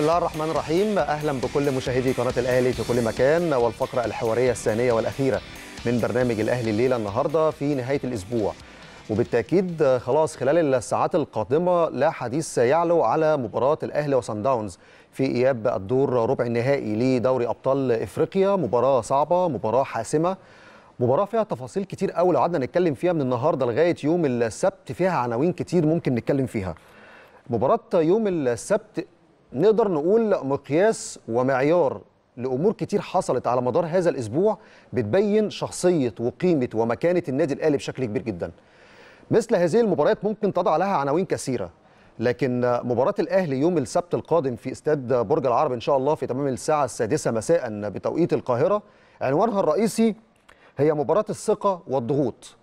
الله الرحمن الرحيم اهلا بكل مشاهدي قناه الاهلي في كل مكان والفقره الحواريه الثانيه والاخيره من برنامج الاهلي الليله النهارده في نهايه الاسبوع وبالتاكيد خلاص خلال الساعات القادمه لا حديث يعلو على مباراه الاهلي وصن داونز في اياب الدور ربع النهائي لدوري ابطال افريقيا مباراه صعبه مباراه حاسمه مباراة فيها تفاصيل كتير قوي لو قعدنا نتكلم فيها من النهارده لغاية يوم السبت فيها عناوين كتير ممكن نتكلم فيها. مباراة يوم السبت نقدر نقول مقياس ومعيار لأمور كتير حصلت على مدار هذا الأسبوع بتبين شخصية وقيمة ومكانة النادي الأهلي بشكل كبير جدا. مثل هذه المباريات ممكن تضع لها عناوين كثيرة لكن مباراة الأهلي يوم السبت القادم في استاد برج العرب إن شاء الله في تمام الساعة السادسة مساء بتوقيت القاهرة عنوانها الرئيسي هي مباراة الثقة والضغوط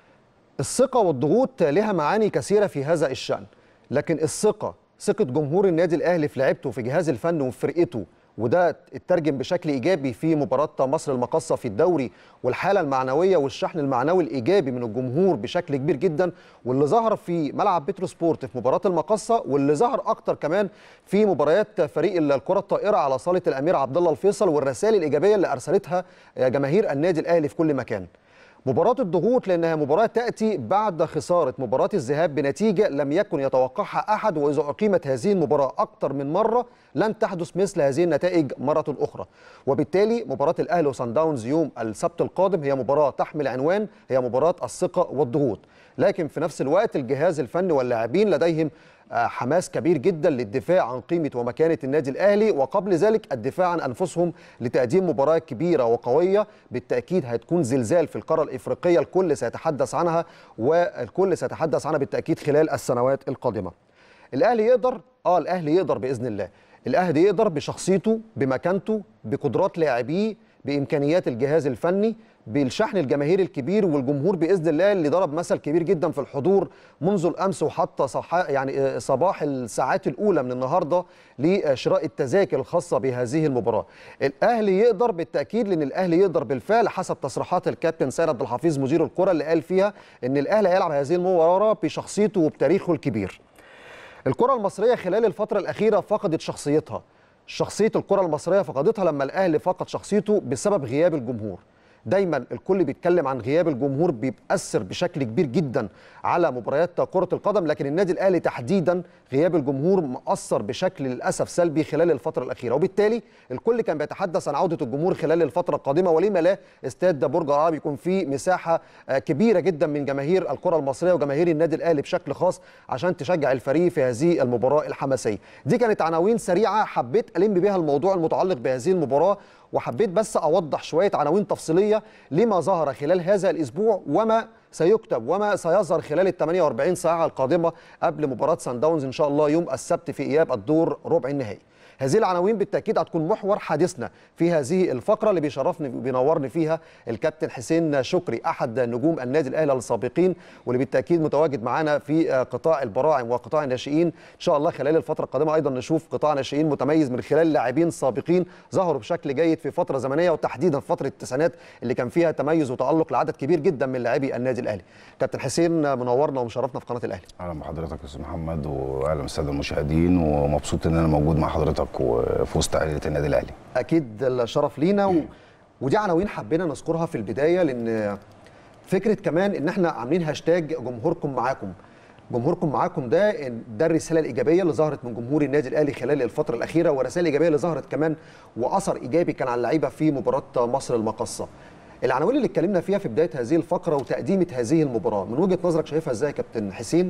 الثقة والضغوط لها معاني كثيرة في هذا الشأن لكن الثقة ثقة جمهور النادي الأهلي في لعبته في جهاز الفن وفي فرقته وده اترجم بشكل ايجابي في مباراه مصر المقاصه في الدوري والحاله المعنويه والشحن المعنوي الايجابي من الجمهور بشكل كبير جدا واللي ظهر في ملعب بترو سبورت في مباراه المقاصه واللي ظهر اكتر كمان في مباريات فريق الكره الطائره على صاله الامير عبد الله الفيصل والرسائل الايجابيه اللي ارسلتها جماهير النادي الاهلي في كل مكان. مباراة الضغوط لأنها مباراة تأتي بعد خسارة مباراة الذهاب بنتيجة لم يكن يتوقعها أحد وإذا أقيمت هذه المباراة أكثر من مرة لن تحدث مثل هذه النتائج مرة أخرى وبالتالي مباراة الأهلي وصن داونز يوم السبت القادم هي مباراة تحمل عنوان هي مباراة الثقة والضغوط لكن في نفس الوقت الجهاز الفني واللاعبين لديهم حماس كبير جدا للدفاع عن قيمه ومكانه النادي الاهلي وقبل ذلك الدفاع عن انفسهم لتقديم مباراه كبيره وقويه بالتاكيد هتكون زلزال في القاره الافريقيه الكل سيتحدث عنها والكل سيتحدث عنها بالتاكيد خلال السنوات القادمه. الاهلي يقدر اه الاهلي يقدر باذن الله. الاهلي يقدر بشخصيته بمكانته بقدرات لاعبيه بامكانيات الجهاز الفني بالشحن الجماهيري الكبير والجمهور باذن الله اللي ضرب مثل كبير جدا في الحضور منذ الامس وحتى صح يعني صباح الساعات الاولى من النهارده لشراء التذاكر الخاصه بهذه المباراه. الاهلي يقدر بالتاكيد لان الاهلي يقدر بالفعل حسب تصريحات الكابتن سيد عبد الحفيظ مدير الكره اللي قال فيها ان الاهلي هيلعب هذه المباراه بشخصيته وبتاريخه الكبير. الكره المصريه خلال الفتره الاخيره فقدت شخصيتها. شخصيه الكره المصريه فقدتها لما الاهلي فقد شخصيته بسبب غياب الجمهور. دايما الكل بيتكلم عن غياب الجمهور بيأثر بشكل كبير جدا على مباريات كرة القدم لكن النادي الأهلي تحديدا غياب الجمهور مأثر بشكل للأسف سلبي خلال الفترة الأخيرة وبالتالي الكل كان بيتحدث عن عودة الجمهور خلال الفترة القادمة ولما لا استاد برج العرب يكون فيه مساحة كبيرة جدا من جماهير الكرة المصرية وجماهير النادي الأهلي بشكل خاص عشان تشجع الفريق في هذه المباراة الحماسية دي كانت عناوين سريعة حبيت ألم بها الموضوع المتعلق بهذه المباراة وحبيت بس اوضح شويه عناوين تفصيليه لما ظهر خلال هذا الاسبوع وما سيكتب وما سيظهر خلال ال 48 ساعه القادمه قبل مباراه سان داونز ان شاء الله يوم السبت في اياب الدور ربع النهائي. هذه العناوين بالتاكيد هتكون محور حديثنا في هذه الفقره اللي بيشرفني وبينورني فيها الكابتن حسين شكري احد نجوم النادي الاهلي السابقين واللي بالتاكيد متواجد معانا في قطاع البراعم وقطاع الناشئين ان شاء الله خلال الفتره القادمه ايضا نشوف قطاع ناشئين متميز من خلال لاعبين سابقين ظهروا بشكل جيد في فتره زمنيه وتحديدا في فتره التسعينات اللي كان فيها تميز وتالق لعدد كبير جدا من لاعبي النادي الاهلي كابتن حسين منورنا ومشرفنا في قناه الاهلي اهلا بحضرتك يا استاذ محمد واهلا بالساده المشاهدين ومبسوط ان انا موجود مع حضرتك وفي وسط عائله النادي الاهلي اكيد الشرف لينا و... ودي عناوين حبينا نذكرها في البدايه لان فكره كمان ان احنا عاملين هاشتاج جمهوركم معاكم جمهوركم معاكم ده ده الرساله الايجابيه اللي ظهرت من جمهور النادي الاهلي خلال الفتره الاخيره والرسائل الايجابيه اللي ظهرت كمان واثر ايجابي كان على اللعيبه في مباراه مصر المقاصه العناوين اللي اتكلمنا فيها في بدايه هذه الفقره وتقديمه هذه المباراه من وجهه نظرك شايفها ازاي يا كابتن حسين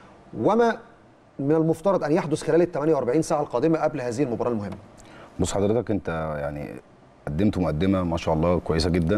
وما من المفترض ان يحدث خلال ال 48 ساعه القادمه قبل هذه المباراه المهمه بص حضرتك انت يعني قدمت مقدمه ما شاء الله كويسه جدا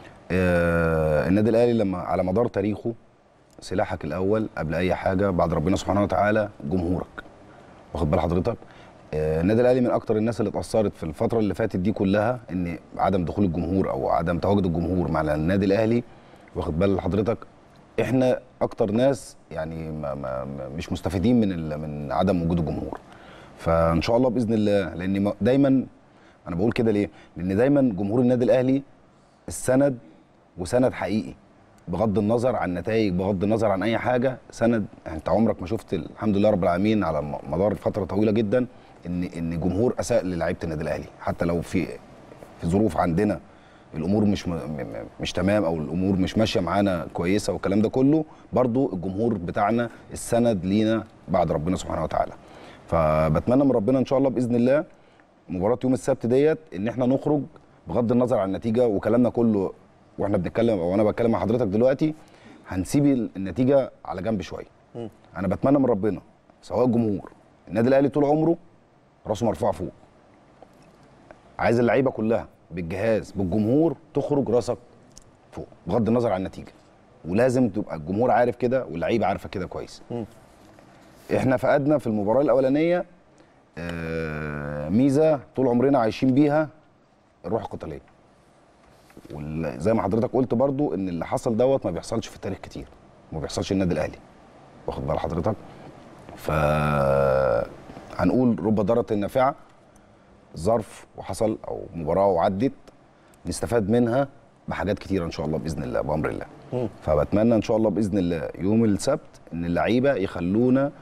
آه النادي الاهلي لما على مدار تاريخه سلاحك الاول قبل اي حاجه بعد ربنا سبحانه وتعالى جمهورك واخد بال حضرتك آه النادي الاهلي من اكتر الناس اللي اتاثرت في الفتره اللي فاتت دي كلها ان عدم دخول الجمهور او عدم تواجد الجمهور مع النادي الاهلي واخد بال حضرتك احنا اكتر ناس يعني ما ما مش مستفيدين من من عدم وجود الجمهور فان شاء الله باذن الله لان دايما انا بقول كده ليه لان دايما جمهور النادي الاهلي السند وسند حقيقي بغض النظر عن نتائج بغض النظر عن اي حاجه سند انت عمرك ما شفت الحمد لله رب العالمين على مدار فتره طويله جدا ان ان جمهور اساء للعيبه النادي الاهلي حتى لو في في ظروف عندنا الامور مش م... م- مش تمام او الامور مش ماشيه معانا كويسه والكلام ده كله برضو الجمهور بتاعنا السند لينا بعد ربنا سبحانه وتعالى فبتمنى من ربنا ان شاء الله باذن الله مباراه يوم السبت ديت ان احنا نخرج بغض النظر عن النتيجه وكلامنا كله واحنا بنتكلم او انا بتكلم مع حضرتك دلوقتي هنسيب النتيجه على جنب شويه انا بتمنى من ربنا سواء الجمهور النادي الاهلي طول عمره راسه مرفوعه فوق عايز اللعيبه كلها بالجهاز بالجمهور تخرج راسك فوق بغض النظر عن النتيجه ولازم تبقى الجمهور عارف كده واللعيبه عارفه كده كويس احنا فقدنا في المباراه الاولانيه آه، ميزه طول عمرنا عايشين بيها الروح القتاليه وزي ما حضرتك قلت برضو ان اللي حصل دوت ما بيحصلش في التاريخ كتير ما بيحصلش النادي الاهلي واخد بال حضرتك ف هنقول رب ضاره نافعه ظرف وحصل او مباراه وعدت نستفاد منها بحاجات كتيره ان شاء الله باذن الله بامر الله فبتمنى ان شاء الله باذن الله يوم السبت ان اللعيبه يخلونا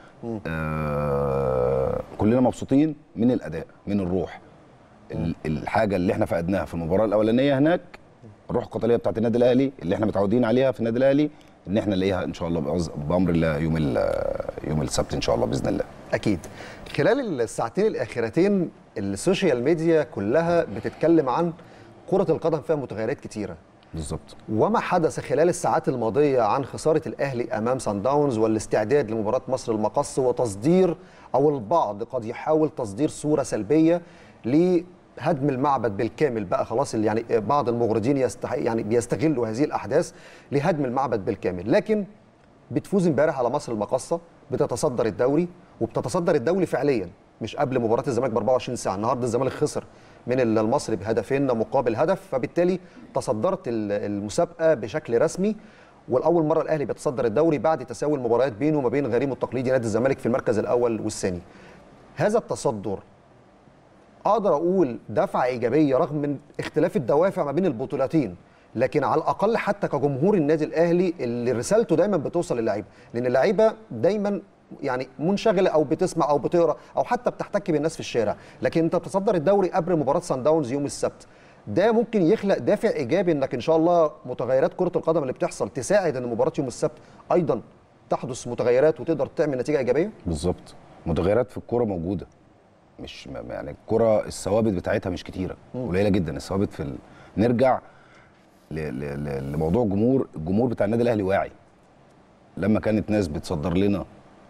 آه كلنا مبسوطين من الاداء من الروح ال- الحاجه اللي احنا فقدناها في المباراه الاولانيه هناك الروح القتاليه بتاعت النادي الاهلي اللي احنا متعودين عليها في النادي الاهلي ان احنا نلاقيها ان شاء الله بأز- بامر الله يوم ال- يوم السبت ان شاء الله باذن الله اكيد خلال الساعتين الاخيرتين السوشيال ميديا كلها بتتكلم عن كره القدم فيها متغيرات كتيره بالظبط وما حدث خلال الساعات الماضيه عن خساره الاهلي امام سان داونز والاستعداد لمباراه مصر المقص وتصدير او البعض قد يحاول تصدير صوره سلبيه لهدم المعبد بالكامل بقى خلاص اللي يعني بعض المغرضين يستح يعني بيستغلوا هذه الاحداث لهدم المعبد بالكامل لكن بتفوز امبارح على مصر المقاصه بتتصدر الدوري وبتتصدر الدوري فعليا مش قبل مباراه الزمالك ب 24 ساعه النهارده الزمالك خسر من المصري بهدفين مقابل هدف فبالتالي تصدرت ال- المسابقه بشكل رسمي والاول مره الاهلي بيتصدر الدوري بعد تساوي المباريات بينه وما بين غريمه التقليدي نادي الزمالك في المركز الاول والثاني هذا التصدر اقدر اقول دفعه ايجابيه رغم من اختلاف الدوافع ما بين البطولتين لكن على الاقل حتى كجمهور النادي الاهلي اللي رسالته دايما بتوصل للعيبه لان اللعيبه دايما يعني منشغله او بتسمع او بتقرا او حتى بتحتك بالناس في الشارع لكن انت بتصدر الدوري قبل مباراه سان داونز يوم السبت ده ممكن يخلق دافع ايجابي انك ان شاء الله متغيرات كره القدم اللي بتحصل تساعد ان مباراه يوم السبت ايضا تحدث متغيرات وتقدر تعمل نتيجه ايجابيه بالظبط متغيرات في الكوره موجوده مش م- يعني الكوره الثوابت بتاعتها مش كتيره قليله جدا الثوابت في ال... نرجع ل... ل... ل... لموضوع الجمهور الجمهور بتاع النادي الاهلي واعي لما كانت ناس بتصدر لنا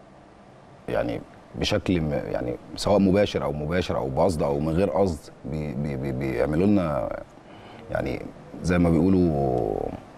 يعني بشكل م- يعني سواء مباشر او مباشر او بقصد او من غير قصد بي... بي... بي... بيعملوا لنا يعني زي ما بيقولوا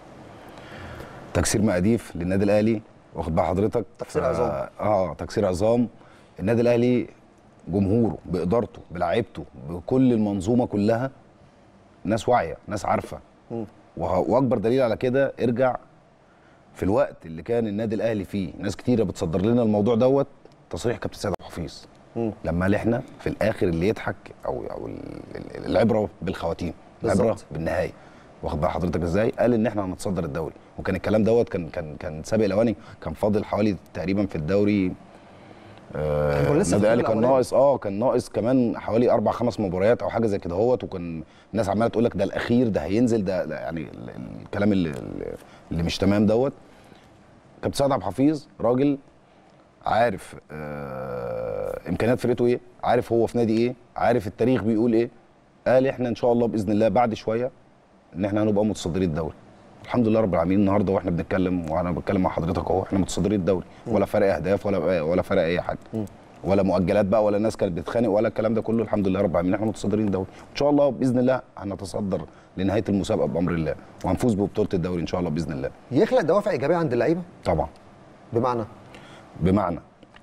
تكسير مقاديف للنادي الاهلي واخد بال حضرتك تكسير ف- عظام. اه تكسير عظام النادي الاهلي جمهوره بادارته بلعيبته بكل المنظومه كلها ناس واعيه ناس عارفه وه- واكبر دليل على كده ارجع في الوقت اللي كان النادي الاهلي فيه ناس كتيره بتصدر لنا الموضوع دوت تصريح كابتن سيد أبو حفيظ لما لحنا في الاخر اللي يضحك او او ال- ال- العبره بالخواتيم العبره بالظبط. بالنهايه واخد بال حضرتك ازاي قال ان احنا هنتصدر الدوري وكان الكلام دوت كان كان كان سابق الاواني كان فاضل حوالي تقريبا في الدوري آه، إحنا كنا لسه في النادي الاهلي الدور كان الأولاني. ناقص اه كان ناقص كمان حوالي اربع خمس مباريات او حاجه زي كده هوت وكان الناس عماله تقول لك ده الاخير ده هينزل ده, ده يعني ال- ال- الكلام اللي, اللي مش تمام دوت كابتن سعد عبد الحفيظ راجل عارف آه امكانيات فرقته ايه عارف هو في نادي ايه عارف التاريخ بيقول ايه قال احنا ان شاء الله باذن الله بعد شويه ان احنا هنبقى متصدرين الدوري الحمد لله رب العالمين النهارده واحنا بنتكلم وانا بتكلم مع حضرتك اهو احنا متصدرين الدوري ولا فرق اهداف ولا ولا فرق اي حاجه ولا مؤجلات بقى ولا الناس كانت بتتخانق ولا الكلام ده كله الحمد لله رب العالمين احنا متصدرين الدوري ان شاء الله باذن الله هنتصدر لنهايه المسابقه بامر الله وهنفوز ببطوله الدوري ان شاء الله باذن الله يخلق دوافع ايجابيه عند اللعيبه طبعا بمعنى بمعنى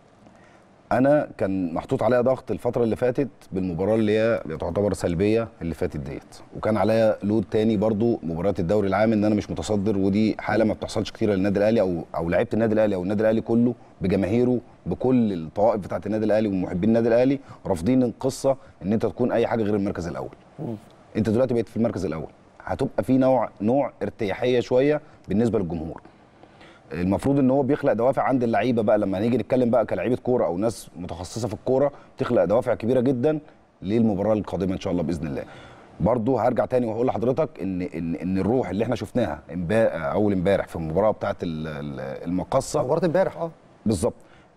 انا كان محطوط عليا ضغط الفتره اللي فاتت بالمباراه اللي هي تعتبر سلبيه اللي فاتت ديت وكان عليا لود تاني برضو مباراه الدوري العام ان انا مش متصدر ودي حاله ما بتحصلش كتير للنادي الاهلي او او لعيبه النادي الاهلي او النادي الاهلي كله بجماهيره بكل الطوائف بتاعه النادي الاهلي ومحبين النادي الاهلي رافضين القصه ان انت تكون اي حاجه غير المركز الاول انت دلوقتي بقيت في المركز الاول هتبقى في نوع نوع ارتياحيه شويه بالنسبه للجمهور المفروض ان هو بيخلق دوافع عند اللعيبه بقى لما نيجي نتكلم بقى كلاعيبه كوره او ناس متخصصه في الكوره بتخلق دوافع كبيره جدا للمباراه القادمه ان شاء الله باذن الله برضه هرجع تاني وهقول لحضرتك ان ان ان الروح اللي احنا شفناها امبارح اول امبارح في المباراه بتاعه ال- ال- المقصه مباراه امبارح اه بالظبط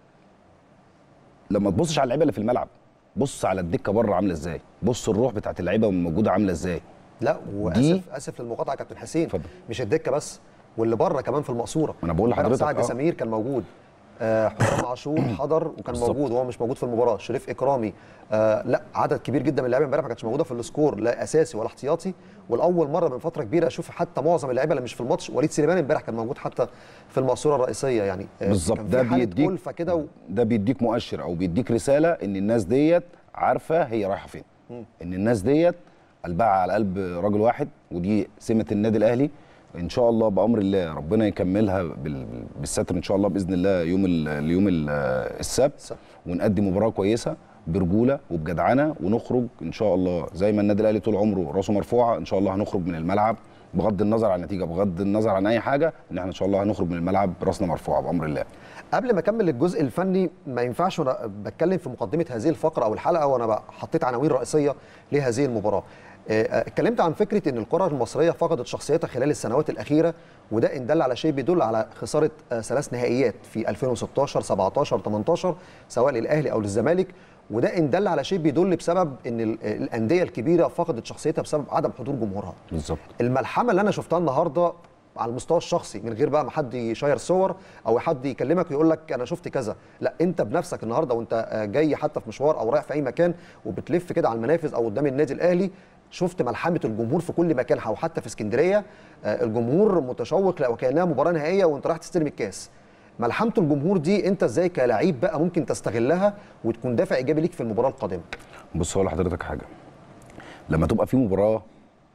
لما تبصش على اللعيبه اللي في الملعب بص على الدكه بره عامله ازاي بص الروح بتاعت اللعيبه الموجوده عامله ازاي لا دي- واسف اسف للمقاطعه يا كابتن حسين اتفضل. مش الدكه بس واللي بره كمان في المقصوره ما أنا بقول امبارح لحضرتك، سعد آه. سمير كان موجود آه، حسام عاشور حضر وكان بالظبط. موجود وهو مش موجود في المباراه شريف اكرامي آه لا عدد كبير جدا من اللعيبه امبارح ما كانتش موجوده في السكور لا اساسي ولا احتياطي والاول مره من فتره كبيره اشوف حتى معظم اللعيبه اللي مش في الماتش وليد سليمان امبارح كان موجود حتى في المقصوره الرئيسيه يعني آه، بالظبط كان في ده حالة بيديك ألفة كده و... ده بيديك مؤشر او بيديك رساله ان الناس ديت عارفه هي رايحه فين ان الناس ديت قلبها على قلب رجل واحد ودي سمه النادي الاهلي ان شاء الله بامر الله ربنا يكملها بال- بالستر ان شاء الله باذن الله يوم ال- اليوم ال- السبت السبت. ونقدم مباراه كويسه برجوله وبجدعنه ونخرج ان شاء الله زي ما النادي الاهلي طول عمره راسه مرفوعه ان شاء الله هنخرج من الملعب بغض النظر عن النتيجه بغض النظر عن اي حاجه ان احنا ان شاء الله هنخرج من الملعب براسنا مرفوعه بامر الله قبل ما اكمل الجزء الفني ما ينفعش وانا بتكلم في مقدمه هذه الفقره او الحلقه وانا بقى حطيت عناوين رئيسيه لهذه المباراه آه، آه، اتكلمت عن فكره ان الكره المصريه فقدت شخصيتها خلال السنوات الاخيره وده ان دل على شيء بيدل على خساره آه، ثلاث نهائيات في 2016 17 18 سواء للاهلي او للزمالك وده ان دل على شيء بيدل بسبب ان ال- الانديه الكبيره فقدت شخصيتها بسبب عدم حضور جمهورها بالظبط الملحمه اللي انا شفتها النهارده على المستوى الشخصي من غير بقى ما حد يشير صور او حد يكلمك ويقول لك انا شفت كذا لا انت بنفسك النهارده وانت آه، جاي حتى في مشوار او رايح في اي مكان وبتلف كده على المنافذ او قدام النادي الاهلي شفت ملحمه الجمهور في كل مكان او حتى في اسكندريه آه، الجمهور متشوق لو كانها مباراه نهائيه وانت رايح تستلم الكاس ملحمه الجمهور دي انت ازاي كلاعب بقى ممكن تستغلها وتكون دافع ايجابي ليك في المباراه القادمه بص هقول لحضرتك حاجه لما تبقى في مباراه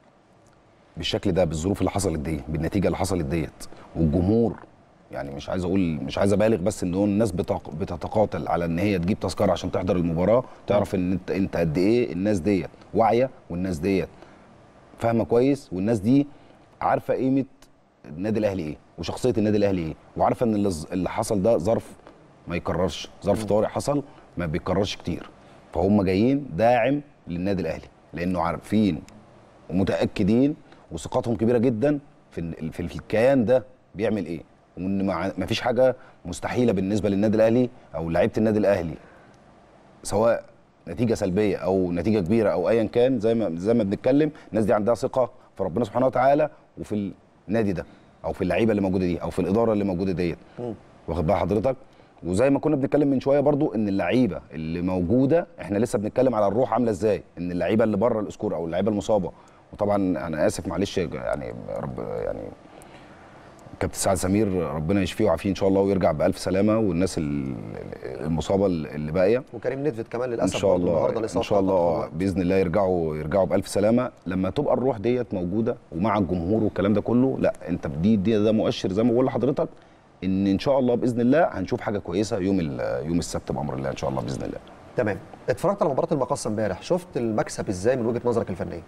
بالشكل ده بالظروف اللي حصلت دي بالنتيجه اللي حصلت ديت والجمهور يعني مش عايز اقول مش عايز ابالغ بس ان هو الناس بتق- بتتقاتل على ان هي تجيب تذكره عشان تحضر المباراه تعرف ان انت انت قد ايه الناس ديت واعيه والناس ديت فاهمه كويس والناس دي عارفه قيمه النادي الاهلي ايه وشخصيه النادي الاهلي ايه وعارفه ان اللي اللي حصل ده ظرف ما يكررش ظرف طارئ حصل ما بيكررش كتير فهم جايين داعم للنادي الاهلي لانه عارفين ومتاكدين وثقتهم كبيره جدا في ال- في الكيان ده بيعمل ايه وان ما ما فيش حاجه مستحيله بالنسبه للنادي الاهلي او لعيبه النادي الاهلي سواء نتيجه سلبيه او نتيجه كبيره او ايا كان زي ما زي ما بنتكلم الناس دي عندها ثقه في ربنا سبحانه وتعالى وفي النادي ده او في اللعيبه اللي موجوده دي او في الاداره اللي موجوده ديت واخد بال حضرتك وزي ما كنا بنتكلم من شويه برضو ان اللعيبه اللي موجوده احنا لسه بنتكلم على الروح عامله ازاي ان اللعيبه اللي بره الاسكور او اللعيبه المصابه وطبعا انا اسف معلش يعني رب يعني كابتن سعد سمير ربنا يشفيه ويعافيه ان شاء الله ويرجع بالف سلامه والناس ال- المصابه اللي باقيه وكريم ندفت كمان ان للاسف شاء برضه الله النهارده ان لإصابة شاء الله عبد آه، باذن الله يرجعوا يرجعوا بالف سلامه لما تبقى الروح ديت موجوده ومع الجمهور والكلام ده كله لا انت دي, دي ده مؤشر زي ما بقول لحضرتك ان ان شاء الله باذن الله هنشوف حاجه كويسه يوم ال- يوم السبت بامر الله ان شاء الله باذن الله تمام اتفرجت على مباراه المقصه امبارح شفت المكسب ازاي من وجهه نظرك الفنيه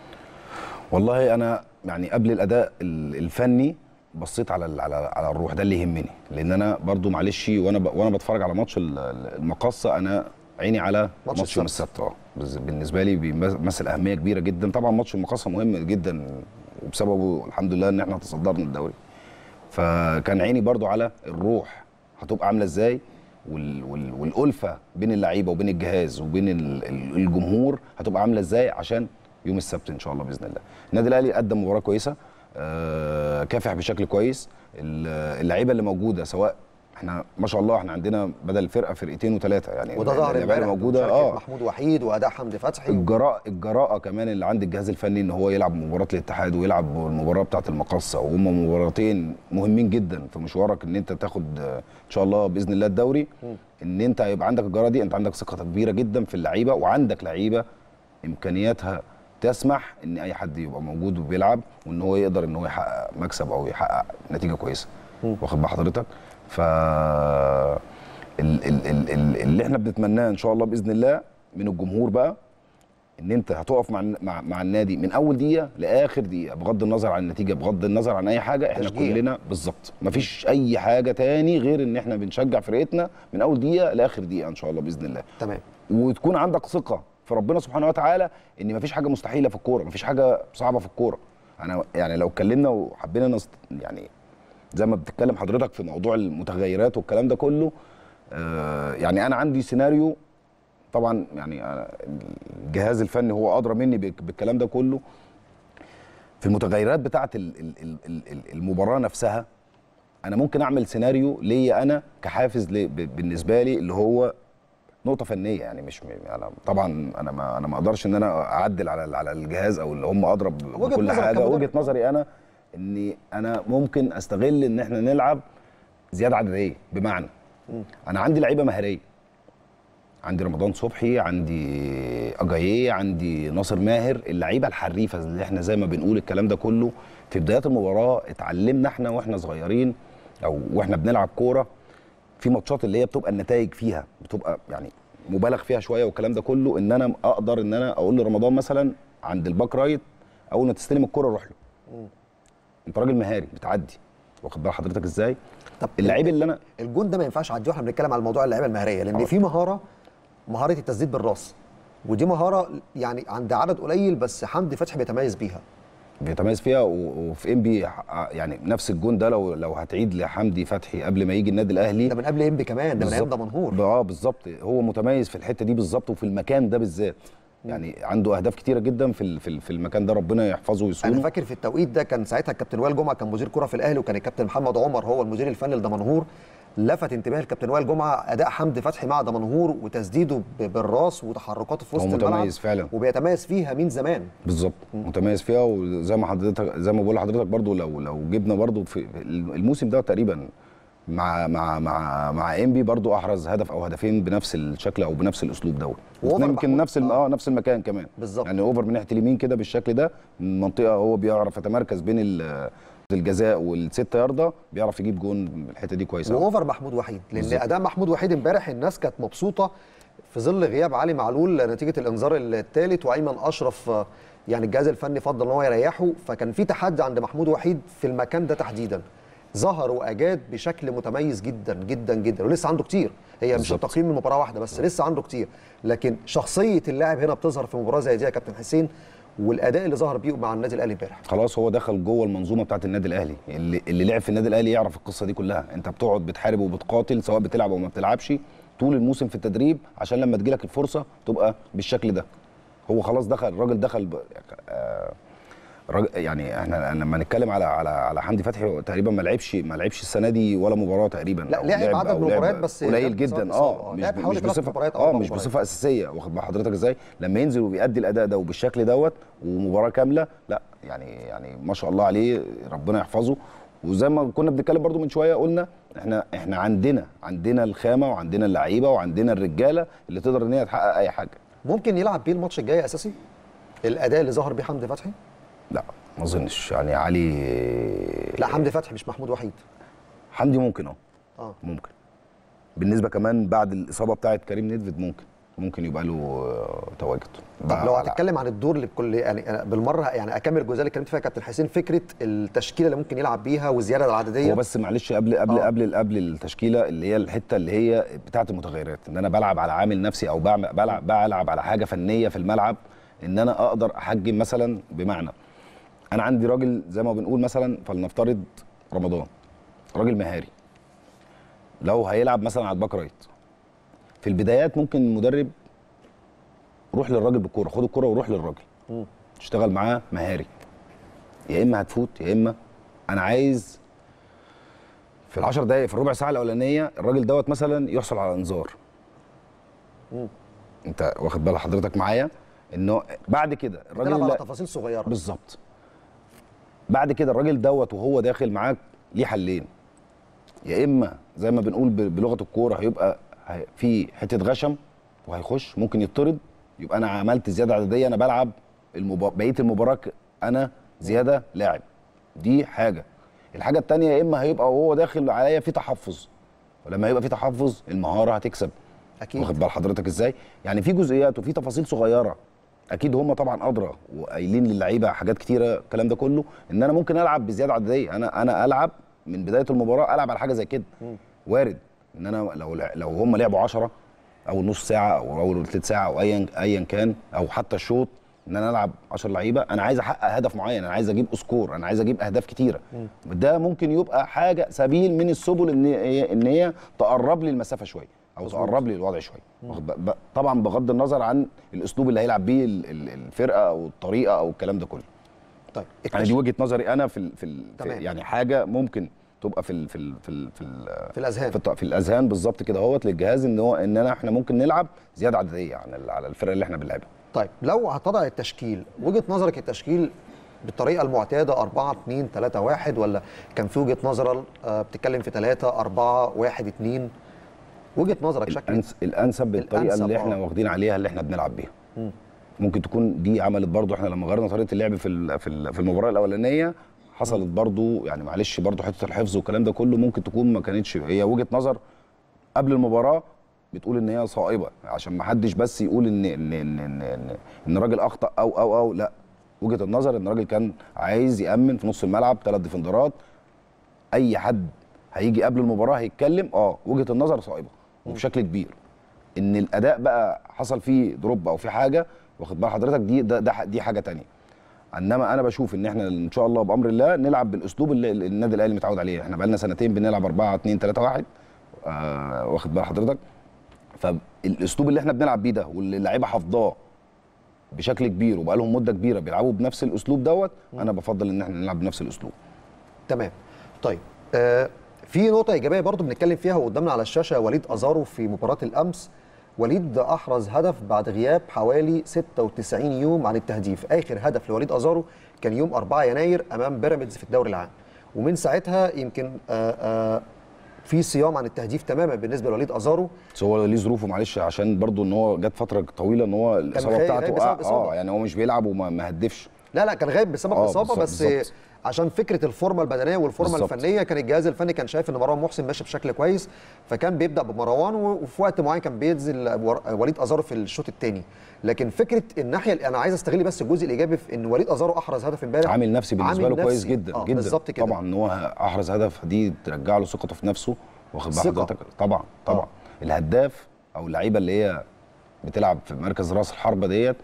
والله انا يعني قبل الاداء ال- الفني بصيت على ال- على على الروح ده اللي يهمني لان انا برضو معلش وانا ب- وانا بتفرج على ماتش ال- ال- المقصه انا عيني على ماتش ماتش يوم السبت. السبت اه بز- بالنسبه لي بيمثل اهميه كبيره جدا طبعا ماتش المقصه مهم جدا وبسببه الحمد لله ان احنا تصدرنا الدوري فكان عيني برضو على الروح هتبقى عامله ازاي وال وال والالفه بين اللعيبه وبين الجهاز وبين ال- ال- الجمهور هتبقى عامله ازاي عشان يوم السبت ان شاء الله باذن الله النادي الاهلي قدم مباراه كويسه آه كافح بشكل كويس ال- اللعيبه اللي موجوده سواء احنا ما شاء الله احنا عندنا بدل الفرقه فرقتين وثلاثه يعني وده ظهر اللعيبه اللي امبارح موجوده بمشاركة اه محمود وحيد واداء حمدي فتحي الجراء الجراءه كمان اللي عند الجهاز الفني ان هو يلعب مباراه الاتحاد ويلعب المباراه بتاعه المقصه وهم مباراتين مهمين جدا في مشوارك ان انت تاخد آه، ان شاء الله باذن الله الدوري ان انت هيبقى عندك الجراءه دي انت عندك ثقه كبيره جدا في اللعيبه وعندك لعيبه امكانياتها تسمح ان اي حد يبقى موجود وبيلعب وان هو يقدر ان هو يحقق مكسب او يحقق نتيجه كويسه واخد بال حضرتك ف ال- ال- ال- ال- اللي احنا بنتمناه ان شاء الله باذن الله من الجمهور بقى ان انت هتقف مع مع, مع النادي من اول دقيقه لاخر دقيقه بغض النظر عن النتيجه بغض النظر عن اي حاجه احنا تشجيع. كلنا بالظبط مفيش اي حاجه تاني غير ان احنا بنشجع فرقتنا من اول دقيقه لاخر دقيقه ان شاء الله باذن الله تمام وتكون عندك ثقه في ربنا سبحانه وتعالى ان مفيش حاجه مستحيله في الكوره مفيش حاجه صعبه في الكوره انا يعني لو اتكلمنا وحبينا نست... يعني زي ما بتتكلم حضرتك في موضوع المتغيرات والكلام ده كله آه يعني انا عندي سيناريو طبعا يعني أنا الجهاز الفني هو ادرى مني بك- بالكلام ده كله في المتغيرات بتاعه ال- ال- ال- ال- ال- المباراه نفسها انا ممكن اعمل سيناريو ليا انا كحافز لي- ب- بالنسبه لي اللي هو نقطه فنيه يعني مش م- انا طبعا انا ما انا ما اقدرش ان انا اعدل على على الجهاز او اللي هم ادرى ب- وجهة بكل نظرك حاجه كمدرب. وجهه نظري انا اني انا ممكن استغل ان احنا نلعب زياده عدديه بمعنى انا عندي لعيبه مهاريه عندي رمضان صبحي عندي اجاييه عندي ناصر ماهر اللعيبه الحريفه اللي احنا زي ما بنقول الكلام ده كله في بدايات المباراه اتعلمنا احنا واحنا صغيرين او واحنا بنلعب كوره في ماتشات اللي هي بتبقى النتائج فيها بتبقى يعني مبالغ فيها شويه والكلام ده كله ان انا اقدر ان انا اقول لرمضان مثلا عند الباك رايت اول ما تستلم الكوره روح له انت راجل مهاري بتعدي واخد بال حضرتك ازاي طب اللعيب اللي انا الجون ده ما ينفعش اعديه واحنا بنتكلم على موضوع اللعيبه المهاريه لان طبعا. في مهاره مهاره التسديد بالراس ودي مهاره يعني عند عدد قليل بس حمدي فتحي بيتميز بيها بيتميز فيها و- وفي ام بي يعني نفس الجون ده لو لو هتعيد لحمدي فتحي قبل ما يجي النادي الاهلي ده من قبل انبي كمان ده من ايام بالظبط. دمنهور اه بالظبط هو متميز في الحته دي بالظبط وفي المكان ده بالذات يعني عنده اهداف كتيره جدا في ال- في ال- في المكان ده ربنا يحفظه انا ويصونه فاكر في التوقيت ده كان ساعتها الكابتن وائل جمعه كان مدير كره في الاهلي وكان الكابتن محمد عمر هو المدير الفني لدمنهور لفت انتباه الكابتن وائل جمعه اداء حمدي فتحي مع دمنهور وتسديده ب- بالراس وتحركاته في هو وسط الملعب متميز فعلا. وبيتميز فيها من زمان بالظبط متميز فيها وزي ما حضرتك زي ما بقول لحضرتك برضو لو لو جبنا برضو في الموسم ده تقريبا مع مع مع مع انبي برضو احرز هدف او هدفين بنفس الشكل او بنفس الاسلوب دوت وأوفر يمكن محمود. نفس ال- اه نفس المكان كمان بالظبط. يعني اوفر من ناحيه اليمين كده بالشكل ده من منطقه هو بيعرف يتمركز بين ال- الجزاء والست يارده بيعرف يجيب جون من الحته دي كويسه أوي. واوفر محمود وحيد لان بالظبط. اداء محمود وحيد امبارح الناس كانت مبسوطه في ظل غياب علي معلول نتيجه الانذار الثالث وايمن اشرف آه، يعني الجهاز الفني فضل ان هو يريحه فكان في تحدي عند محمود وحيد في المكان ده تحديدا ظهر واجاد بشكل متميز جدا جدا جدا ولسه عنده كتير هي مش بالظبط. التقييم من مباراه واحده بس لسه عنده كتير لكن شخصيه اللاعب هنا بتظهر في مباراه زي دي يا كابتن حسين والاداء اللي ظهر بيه مع النادي الاهلي امبارح خلاص هو دخل جوه المنظومه بتاعت النادي الاهلي اللي, اللي لعب في النادي الاهلي يعرف القصه دي كلها انت بتقعد بتحارب وبتقاتل سواء بتلعب او ما بتلعبش طول الموسم في التدريب عشان لما تجيلك الفرصه تبقى بالشكل ده هو خلاص دخل الراجل دخل ب... آه الراجل يعني احنا لما نتكلم على على على حمدي فتحي هو تقريبا ما لعبش ما لعبش السنه دي ولا مباراه تقريبا لا، أو لعب عدد أو من لعب المباريات بس قليل لعب بسبب جدا إصابة. اه لعب مش حوالي مش ثلاث بصفه مباريات أو اه أربع مش مباريات. بصفه اساسيه واخد بال حضرتك ازاي لما ينزل وبيأدي الاداء ده وبالشكل دوت ومباراه كامله لا يعني يعني ما شاء الله عليه ربنا يحفظه وزي ما كنا بنتكلم برضو من شويه قلنا احنا احنا عندنا عندنا الخامه وعندنا اللعيبه وعندنا الرجاله اللي تقدر ان هي تحقق اي حاجه ممكن يلعب بيه الماتش الجاي اساسي الاداء اللي ظهر بيه حمدي فتحي لا ما اظنش يعني علي لا حمدي فتحي مش محمود وحيد حمدي ممكن اه اه ممكن بالنسبه كمان بعد الاصابه بتاعه كريم نيدفيد ممكن ممكن يبقى له آه، تواجد طب لو هتتكلم عن الدور اللي بكل يعني أنا بالمره يعني اكمل الجزئيه اللي اتكلمت فيها يا كابتن حسين فكره التشكيله اللي ممكن يلعب بيها والزياده العدديه هو بس معلش قبل قبل آه. قبل قبل التشكيله اللي هي الحته اللي هي بتاعه المتغيرات ان انا بلعب على عامل نفسي او بعمل بلعب بلعب على حاجه فنيه في الملعب ان انا اقدر احجم مثلا بمعنى انا عندي راجل زي ما بنقول مثلا فلنفترض رمضان راجل مهاري لو هيلعب مثلا على الباك رايت في البدايات ممكن المدرب روح للراجل بالكوره خد الكوره وروح للراجل مم. تشتغل معاه مهاري يا اما هتفوت يا اما انا عايز في العشر دقايق في الربع ساعه الاولانيه الراجل دوت مثلا يحصل على انذار مم. انت واخد بال حضرتك معايا انه بعد كده الراجل بتلعب على اللي- تفاصيل صغيره بالظبط بعد كده الراجل دوت وهو داخل معاك ليه حلين يا اما زي ما بنقول ب- بلغه الكوره هيبقى هي- في حته غشم وهيخش ممكن يطرد يبقى انا عملت زياده عدديه انا بلعب المبا... بقيه المباراه ك- انا زياده لاعب دي حاجه الحاجه الثانيه يا اما هيبقى وهو داخل عليا في تحفظ ولما يبقى في تحفظ المهاره هتكسب اكيد واخد بال حضرتك ازاي يعني في جزئيات وفي تفاصيل صغيره اكيد هم طبعا ادرى وقايلين للعيبه حاجات كتيره الكلام ده كله ان انا ممكن العب بزياده عدديه انا انا العب من بدايه المباراه العب على حاجه زي كده وارد ان انا لو لو هم لعبوا 10 او نص ساعه او اول ثلث ساعه او ايا ايا كان او حتى الشوط ان انا العب 10 لعيبه انا عايز احقق هدف معين انا عايز اجيب سكور انا عايز اجيب اهداف كتيره ده ممكن يبقى حاجه سبيل من السبل ان هي ان هي تقرب لي المسافه شويه او تقرب لي الوضع شويه واخد بق- بق- طبعا بغض النظر عن الاسلوب اللي هيلعب بيه ال- ال- الفرقه او الطريقه او الكلام ده كله طيب يعني دي وجهه نظري انا في ال في, ال في تمام. يعني حاجه ممكن تبقى في ال في ال في ال في, ال في الاذهان في, الط- في الاذهان بالظبط كده اهوت للجهاز ان هو ان انا احنا ممكن نلعب زياده عدديه عن ال- على الفرقه اللي احنا بنلعبها طيب لو هتضع التشكيل وجهه نظرك التشكيل بالطريقه المعتاده 4 2 3 1 ولا كان في وجهه نظر آه، بتتكلم في 3 4 1 2 وجهه نظرك شكل الأنس الانسب بالطريقه الأنسب، اللي احنا آه. واخدين عليها اللي احنا بنلعب بيها ممكن تكون دي عملت برضو احنا لما غيرنا طريقه اللعب في ال- في ال- في المباراه الاولانيه حصلت برضو يعني معلش برضو حته الحفظ والكلام ده كله ممكن تكون ما كانتش هي وجهه نظر قبل المباراه بتقول ان هي صائبه عشان ما حدش بس يقول ان ان ان ان, إن, إن الراجل اخطا او او او لا وجهه النظر ان الراجل كان عايز يامن في نص الملعب ثلاث ديفندرات اي حد هيجي قبل المباراه هيتكلم اه وجهه النظر صائبه وبشكل كبير ان الاداء بقى حصل فيه دروب او في حاجه واخد بال حضرتك دي ده, ده دي حاجه تانية انما انا بشوف ان احنا ان شاء الله بامر الله نلعب بالاسلوب اللي اللي النادي الاهلي متعود عليه احنا بقى لنا سنتين بنلعب 4 2 3 1 آه واخد بال حضرتك فالاسلوب اللي احنا بنلعب بيه ده واللي اللعيبه حافظاه بشكل كبير وبقى لهم مده كبيره بيلعبوا بنفس الاسلوب دوت انا بفضل ان احنا نلعب بنفس الاسلوب تمام طيب آه في نقطة إيجابية برضو بنتكلم فيها وقدامنا على الشاشة وليد أزارو في مباراة الأمس وليد أحرز هدف بعد غياب حوالي 96 يوم عن التهديف آخر هدف لوليد أزارو كان يوم 4 يناير أمام بيراميدز في الدوري العام ومن ساعتها يمكن آه آه في صيام عن التهديف تماما بالنسبة لوليد أزارو بس هو ليه ظروفه معلش عشان برضو ان هو جت فتره طويله ان هو الاصابه غايب- بتاعته غايب بسبب اه, إصابة. اه يعني هو مش بيلعب وما ما هدفش لا لا كان غايب بسبب آه، اصابه بالظبط- بس بالظبط. عشان فكره الفورمه البدنيه والفورمه بالظبط. الفنيه كان الجهاز الفني كان شايف ان مروان محسن ماشي بشكل كويس فكان بيبدا بمروان و- وفي وقت معين كان بينزل ور- وليد ازارو في الشوط الثاني لكن فكره الناحيه انا عايز استغل بس الجزء الايجابي في ان وليد ازارو احرز هدف امبارح عامل نفسي بالنسبه عامل له كويس نفسي. جدا آه جدا بالظبط كده طبعا ان هو احرز هدف دي ترجع له ثقته في نفسه واخد بال ثقة. حضرتك طبعا طبعا آه. الهداف او اللعيبه اللي هي بتلعب في مركز راس الحربه ديت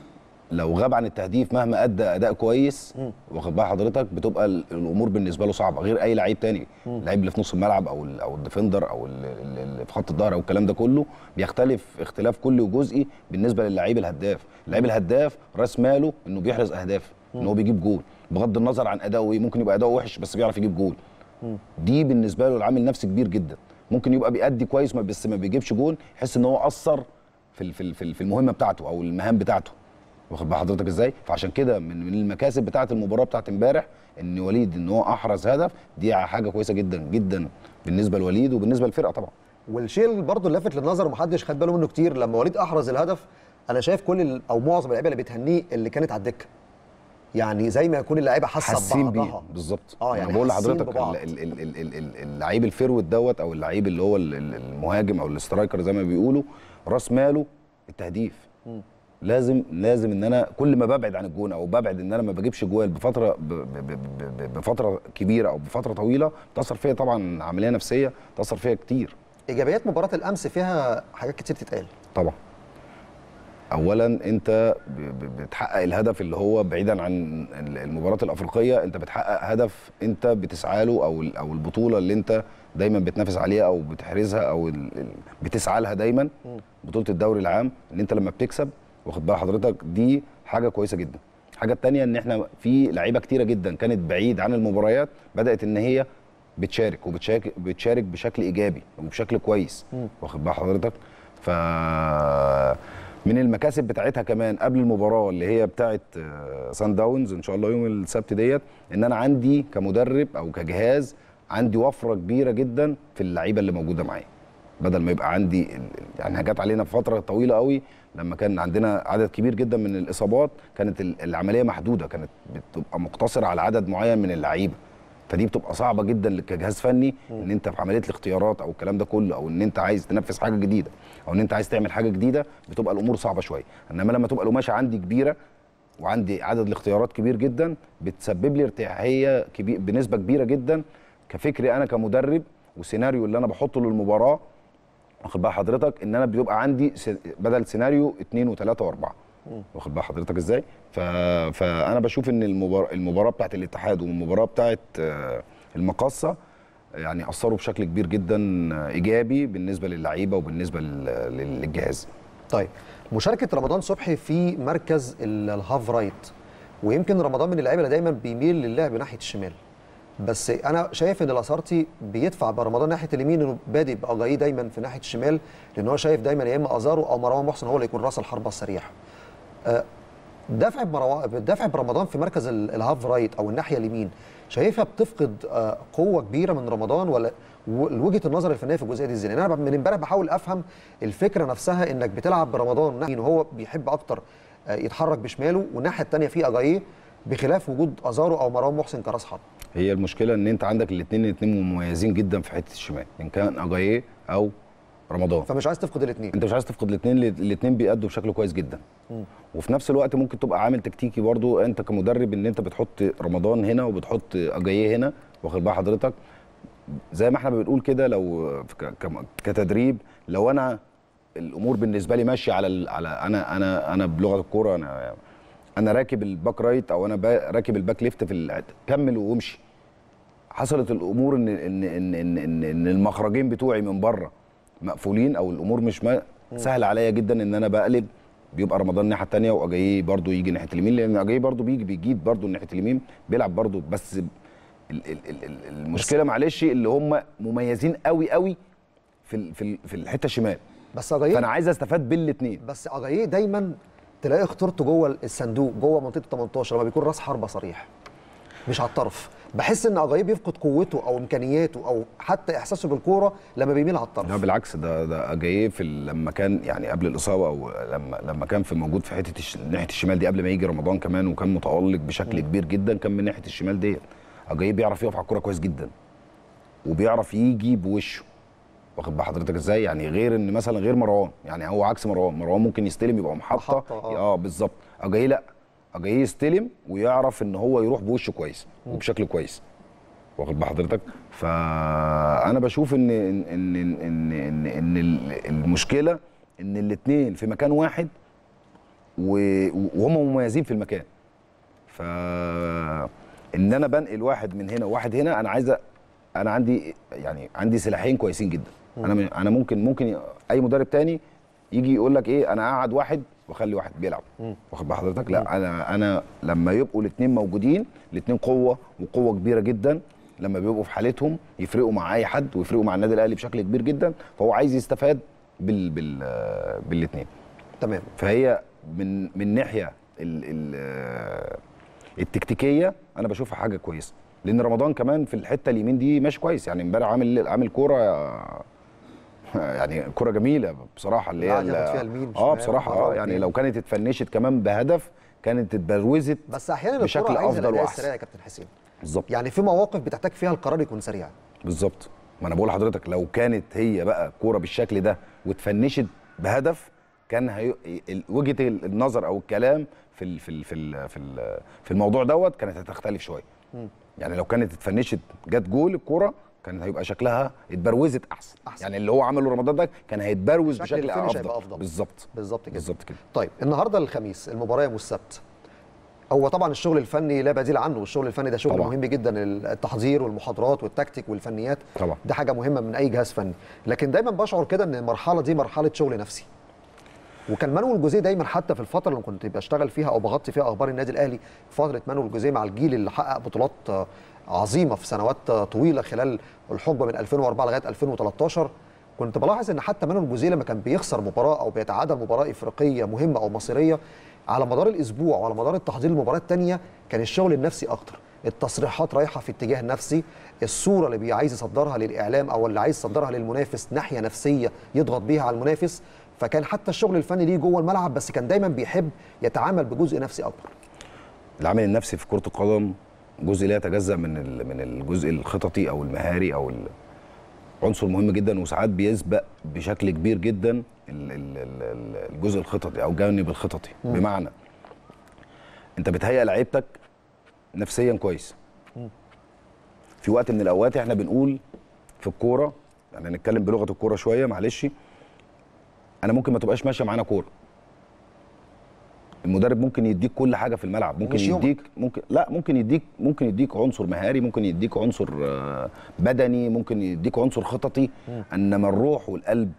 لو غاب عن التهديف مهما ادى اداء كويس واخد بال حضرتك بتبقى ال- الامور بالنسبه له صعبه غير اي لعيب تاني اللعيب اللي في نص الملعب او ال او الديفندر او ال- ال- اللي في خط الظهر او الكلام ده كله بيختلف اختلاف كلي وجزئي بالنسبه للعيب الهداف اللعيب الهداف راس ماله انه بيحرز اهداف ان هو بيجيب جول بغض النظر عن اداؤه ايه ممكن يبقى اداؤه وحش بس بيعرف يجيب جول دي بالنسبه له العامل نفسي كبير جدا ممكن يبقى بيأدي كويس ما بس ما بيجيبش جول يحس ان هو اثر في ال- في ال- في ال- في المهمه بتاعته او المهام بتاعته واخد بال حضرتك ازاي فعشان كده من من المكاسب بتاعه المباراه بتاعه امبارح ان وليد ان هو احرز هدف دي حاجه كويسه جدا جدا بالنسبه لوليد وبالنسبه للفرقه طبعا والشيء اللي برضه اللافت للنظر ومحدش خد باله منه كتير لما وليد احرز الهدف انا شايف كل ال- او معظم اللعيبه اللي بتهنيه اللي كانت على الدكه يعني زي ما يكون اللعيبه حاسه حاسين بيه ببعضها بالظبط اه انا يعني بقول حاسين لحضرتك ببعض. ال- ال- ال- ال- ال- ال- اللعيب الفيرود دوت او اللعيب اللي هو ال- ال- المهاجم او الاسترايكر زي ما بيقولوا راس ماله التهديف لازم لازم ان انا كل ما ببعد عن الجون او ببعد ان انا ما بجيبش جوال بفتره ب- ب- ب- ب- بفتره كبيره او بفتره طويله بتاثر فيا طبعا عمليه نفسيه بتاثر فيا كتير ايجابيات مباراه الامس فيها حاجات كتير تتقال طبعا اولا انت ب- ب- بتحقق الهدف اللي هو بعيدا عن المباراه الافريقيه انت بتحقق هدف انت بتسعى له او ال- او البطوله اللي انت دايما بتنافس عليها او بتحرزها او ال- ال- بتسعى لها دايما بطوله الدوري العام ان انت لما بتكسب واخد بال حضرتك دي حاجه كويسه جدا الحاجه الثانيه ان احنا في لعيبه كتيره جدا كانت بعيد عن المباريات بدات ان هي بتشارك وبتشارك بتشارك بشكل ايجابي وبشكل كويس واخد بال حضرتك ف من المكاسب بتاعتها كمان قبل المباراه اللي هي بتاعت آه، سان داونز ان شاء الله يوم السبت ديت ان انا عندي كمدرب او كجهاز عندي وفره كبيره جدا في اللعيبه اللي موجوده معايا بدل ما يبقى عندي ال- ال- يعني جت علينا في فتره طويله قوي لما كان عندنا عدد كبير جدا من الاصابات كانت ال- العمليه محدوده كانت بتبقى مقتصره على عدد معين من اللعيبه فدي بتبقى صعبه جدا كجهاز فني ان انت في عمليه الاختيارات او الكلام ده كله او ان انت عايز تنفذ حاجه جديده او ان انت عايز تعمل حاجه جديده بتبقى الامور صعبه شويه انما لما تبقى القماشه عندي كبيره وعندي عدد الاختيارات كبير جدا بتسبب لي ارتياحيه كبير بنسبه كبيره جدا كفكري انا كمدرب والسيناريو اللي انا بحطه للمباراه واخد بال حضرتك ان انا بيبقى عندي س- بدل سيناريو اثنين وثلاثه واربعه واخد بال حضرتك ازاي؟ ف... فانا بشوف ان المباراه المباراه بتاعت الاتحاد والمباراه بتاعت آه، المقاصه يعني اثروا بشكل كبير جدا آه، ايجابي بالنسبه للعيبه وبالنسبه لل- لل- للجهاز طيب مشاركه رمضان صبحي في مركز ال- الهاف رايت ويمكن رمضان من اللعيبه اللي دايما بيميل للعب ناحيه الشمال بس انا شايف ان الاسارتي بيدفع برمضان ناحيه اليمين انه بادئ باجاي دايما في ناحيه الشمال لان هو شايف دايما يا اما ازارو او مروان محسن هو اللي يكون راس الحربه السريع آه، دفع بمروان دفع برمضان في مركز ال- الهاف رايت او الناحيه اليمين شايفها بتفقد آه، قوه كبيره من رمضان ولا و- وجهه النظر الفنيه في الجزئيه دي ازاي؟ لأن انا من امبارح بحاول افهم الفكره نفسها انك بتلعب برمضان ناحية وهو بيحب اكتر آه، يتحرك بشماله والناحيه الثانيه في اجاييه بخلاف وجود ازارو او مروان محسن كراس حرب هي المشكله ان انت عندك الاثنين الاثنين مميزين جدا في حته الشمال ان كان اجاييه او رمضان فمش عايز تفقد الاثنين انت مش عايز تفقد الاثنين الاثنين بيأدوا بشكل كويس جدا وفي نفس الوقت ممكن تبقى عامل تكتيكي برضو انت كمدرب ان انت بتحط رمضان هنا وبتحط اجاييه هنا واخد بال حضرتك زي ما احنا بنقول كده لو ك- كم- كتدريب لو انا الامور بالنسبه لي ماشيه على ال- على انا انا انا بلغه الكوره انا انا راكب الباك رايت او انا با- راكب الباك ليفت في ال- كمل وامشي حصلت الامور ان ان ان ان, إن, إن المخرجين بتوعي من بره مقفولين او الامور مش ما سهل عليا جدا ان انا بقلب بيبقى رمضان الناحيه الثانيه واجاييه برضو يجي ناحيه اليمين لان اجاييه برضو بيجي بيجيد برضو ناحيه اليمين بيلعب برضو بس ال ال ال ال المشكله معلش اللي هم مميزين قوي قوي في ال في ال في الحته الشمال بس اجاييه فانا عايز استفاد بالاثنين بس اجاييه دايما تلاقيه اخترته جوه الصندوق جوه منطقه 18 لما بيكون راس حربه صريح مش على الطرف بحس ان اجاييه بيفقد قوته او امكانياته او حتى احساسه بالكوره لما بيميل على الطرف لا بالعكس ده ده اجاييه في ال- لما كان يعني قبل الاصابه او لما لما كان في موجود في حته الش... ناحيه الشمال دي قبل ما يجي رمضان كمان وكان متالق بشكل كبير جدا كان من ناحيه الشمال ديت اجاييه بيعرف يقف على الكوره كويس جدا وبيعرف يجي بوشه واخد بال حضرتك ازاي يعني غير ان مثلا غير مروان يعني هو عكس مروان مروان ممكن يستلم يبقى محطه محطة، آه. اه بالظبط اجاييه لا اجاييه يستلم ويعرف ان هو يروح بوشه كويس وبشكل كويس واخد بال حضرتك فانا بشوف ان ان ان ان ان, إن ال- المشكله ان الاثنين في مكان واحد و- وهم مميزين في المكان ف ان انا بنقل واحد من هنا وواحد هنا انا عايز أ- انا عندي يعني عندي سلاحين كويسين جدا انا م- انا ممكن ممكن اي مدرب تاني يجي يقول لك ايه انا اقعد واحد واخلي واحد بيلعب واخد بال حضرتك لا انا انا لما يبقوا الاثنين موجودين الاثنين قوه وقوه كبيره جدا لما بيبقوا في حالتهم يفرقوا مع اي حد ويفرقوا مع النادي الاهلي بشكل كبير جدا فهو عايز يستفاد بال بال بالاثنين تمام فهي من من ناحيه ال ال التكتيكيه انا بشوفها حاجه كويسه لان رمضان كمان في الحته اليمين دي ماشي كويس يعني امبارح عامل عامل كوره يعني كوره جميله بصراحه اللي هي قاعد ياخد ال- فيها اليمين اه شمال، بصراحه مرة اه يعني واتنين. لو كانت اتفنشت كمان بهدف كانت اتبروزت بس احيانا بشكل الكوره عايزه افضل الاداء واحسن السريع يا كابتن حسين بالظبط يعني في مواقف بتحتاج فيها القرار يكون سريع بالظبط ما انا بقول لحضرتك لو كانت هي بقى كوره بالشكل ده واتفنشت بهدف كان هي... ال- وجهه النظر او الكلام في ال... في ال... في ال... في, ال... في الموضوع دوت كانت هتختلف شويه يعني لو كانت اتفنشت جت جول الكوره كان هيبقى شكلها اتبروزت احسن. أحسن. يعني اللي هو عمله رمضان ده كان هيتبروز شكل بشكل الفينش افضل هيبقى أفضل. بالظبط بالظبط كده بالظبط كده طيب النهارده الخميس المباراه يوم السبت هو طبعا الشغل الفني لا بديل عنه والشغل الفني ده شغل طبعا. مهم جدا التحضير والمحاضرات والتكتيك والفنيات طبعا. ده حاجه مهمه من اي جهاز فني لكن دايما بشعر كده ان المرحله دي مرحله شغل نفسي وكان مانويل جوزيه دايما حتى في الفتره اللي كنت بشتغل فيها او بغطي فيها اخبار النادي الاهلي فتره مانويل جوزيه مع الجيل اللي حقق بطولات آه، عظيمه في سنوات آه، طويله خلال الحقبه من 2004 لغايه 2013 كنت بلاحظ ان حتى مانويل جوزيه لما كان بيخسر مباراه او بيتعادل مباراه افريقيه مهمه او مصيريه على مدار الاسبوع وعلى مدار التحضير للمباراه الثانيه كان الشغل النفسي اكتر التصريحات رايحه في اتجاه نفسي الصوره اللي بي- عايز يصدرها للاعلام او اللي عايز يصدرها للمنافس ناحيه نفسيه يضغط بيها على المنافس فكان حتى الشغل الفني ليه جوه الملعب بس كان دايما بيحب يتعامل بجزء نفسي اكبر العامل النفسي في كره القدم جزء لا يتجزا من ال- من الجزء الخططي او المهاري او ال- عنصر مهم جدا وساعات بيسبق بشكل كبير جدا ال- ال- ال- ال- الجزء الخططي او الجانب الخططي بمعنى انت بتهيئ لعيبتك نفسيا كويس في وقت من الاوقات احنا بنقول في الكوره يعني نتكلم بلغه الكوره شويه معلش انا ممكن ما تبقاش ماشيه معانا كوره المدرب ممكن يديك كل حاجه في الملعب ممكن مش يومك. يديك ممكن لا ممكن يديك ممكن يديك عنصر مهاري ممكن يديك عنصر آه، بدني ممكن يديك عنصر خططي انما الروح والقلب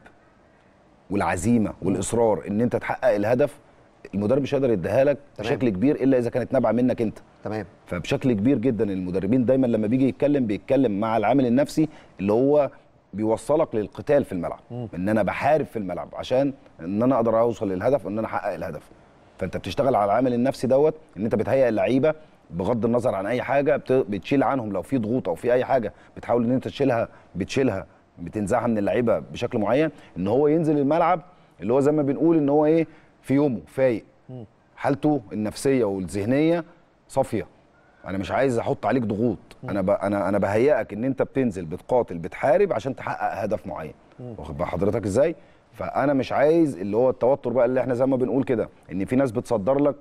والعزيمه والاصرار ان انت تحقق الهدف المدرب مش هيقدر يديها لك تمام. بشكل كبير الا اذا كانت نابعه منك انت تمام فبشكل كبير جدا المدربين دايما لما بيجي يتكلم بيتكلم مع العامل النفسي اللي هو بيوصلك للقتال في الملعب ان انا بحارب في الملعب عشان ان انا اقدر اوصل للهدف وان انا احقق الهدف فانت بتشتغل على العامل النفسي دوت ان انت بتهيئ اللعيبه بغض النظر عن اي حاجه بت- بتشيل عنهم لو في ضغوط او في اي حاجه بتحاول ان انت تشيلها بتشيلها بتنزعها من اللعيبه بشكل معين ان هو ينزل الملعب اللي هو زي ما بنقول ان هو ايه في يومه فايق حالته النفسيه والذهنيه صافيه انا مش عايز احط عليك ضغوط انا ب... انا انا بهيئك ان انت بتنزل بتقاتل بتحارب عشان تحقق هدف معين واخد بال حضرتك ازاي فانا مش عايز اللي هو التوتر بقى اللي احنا زي ما بنقول كده ان في ناس بتصدر لك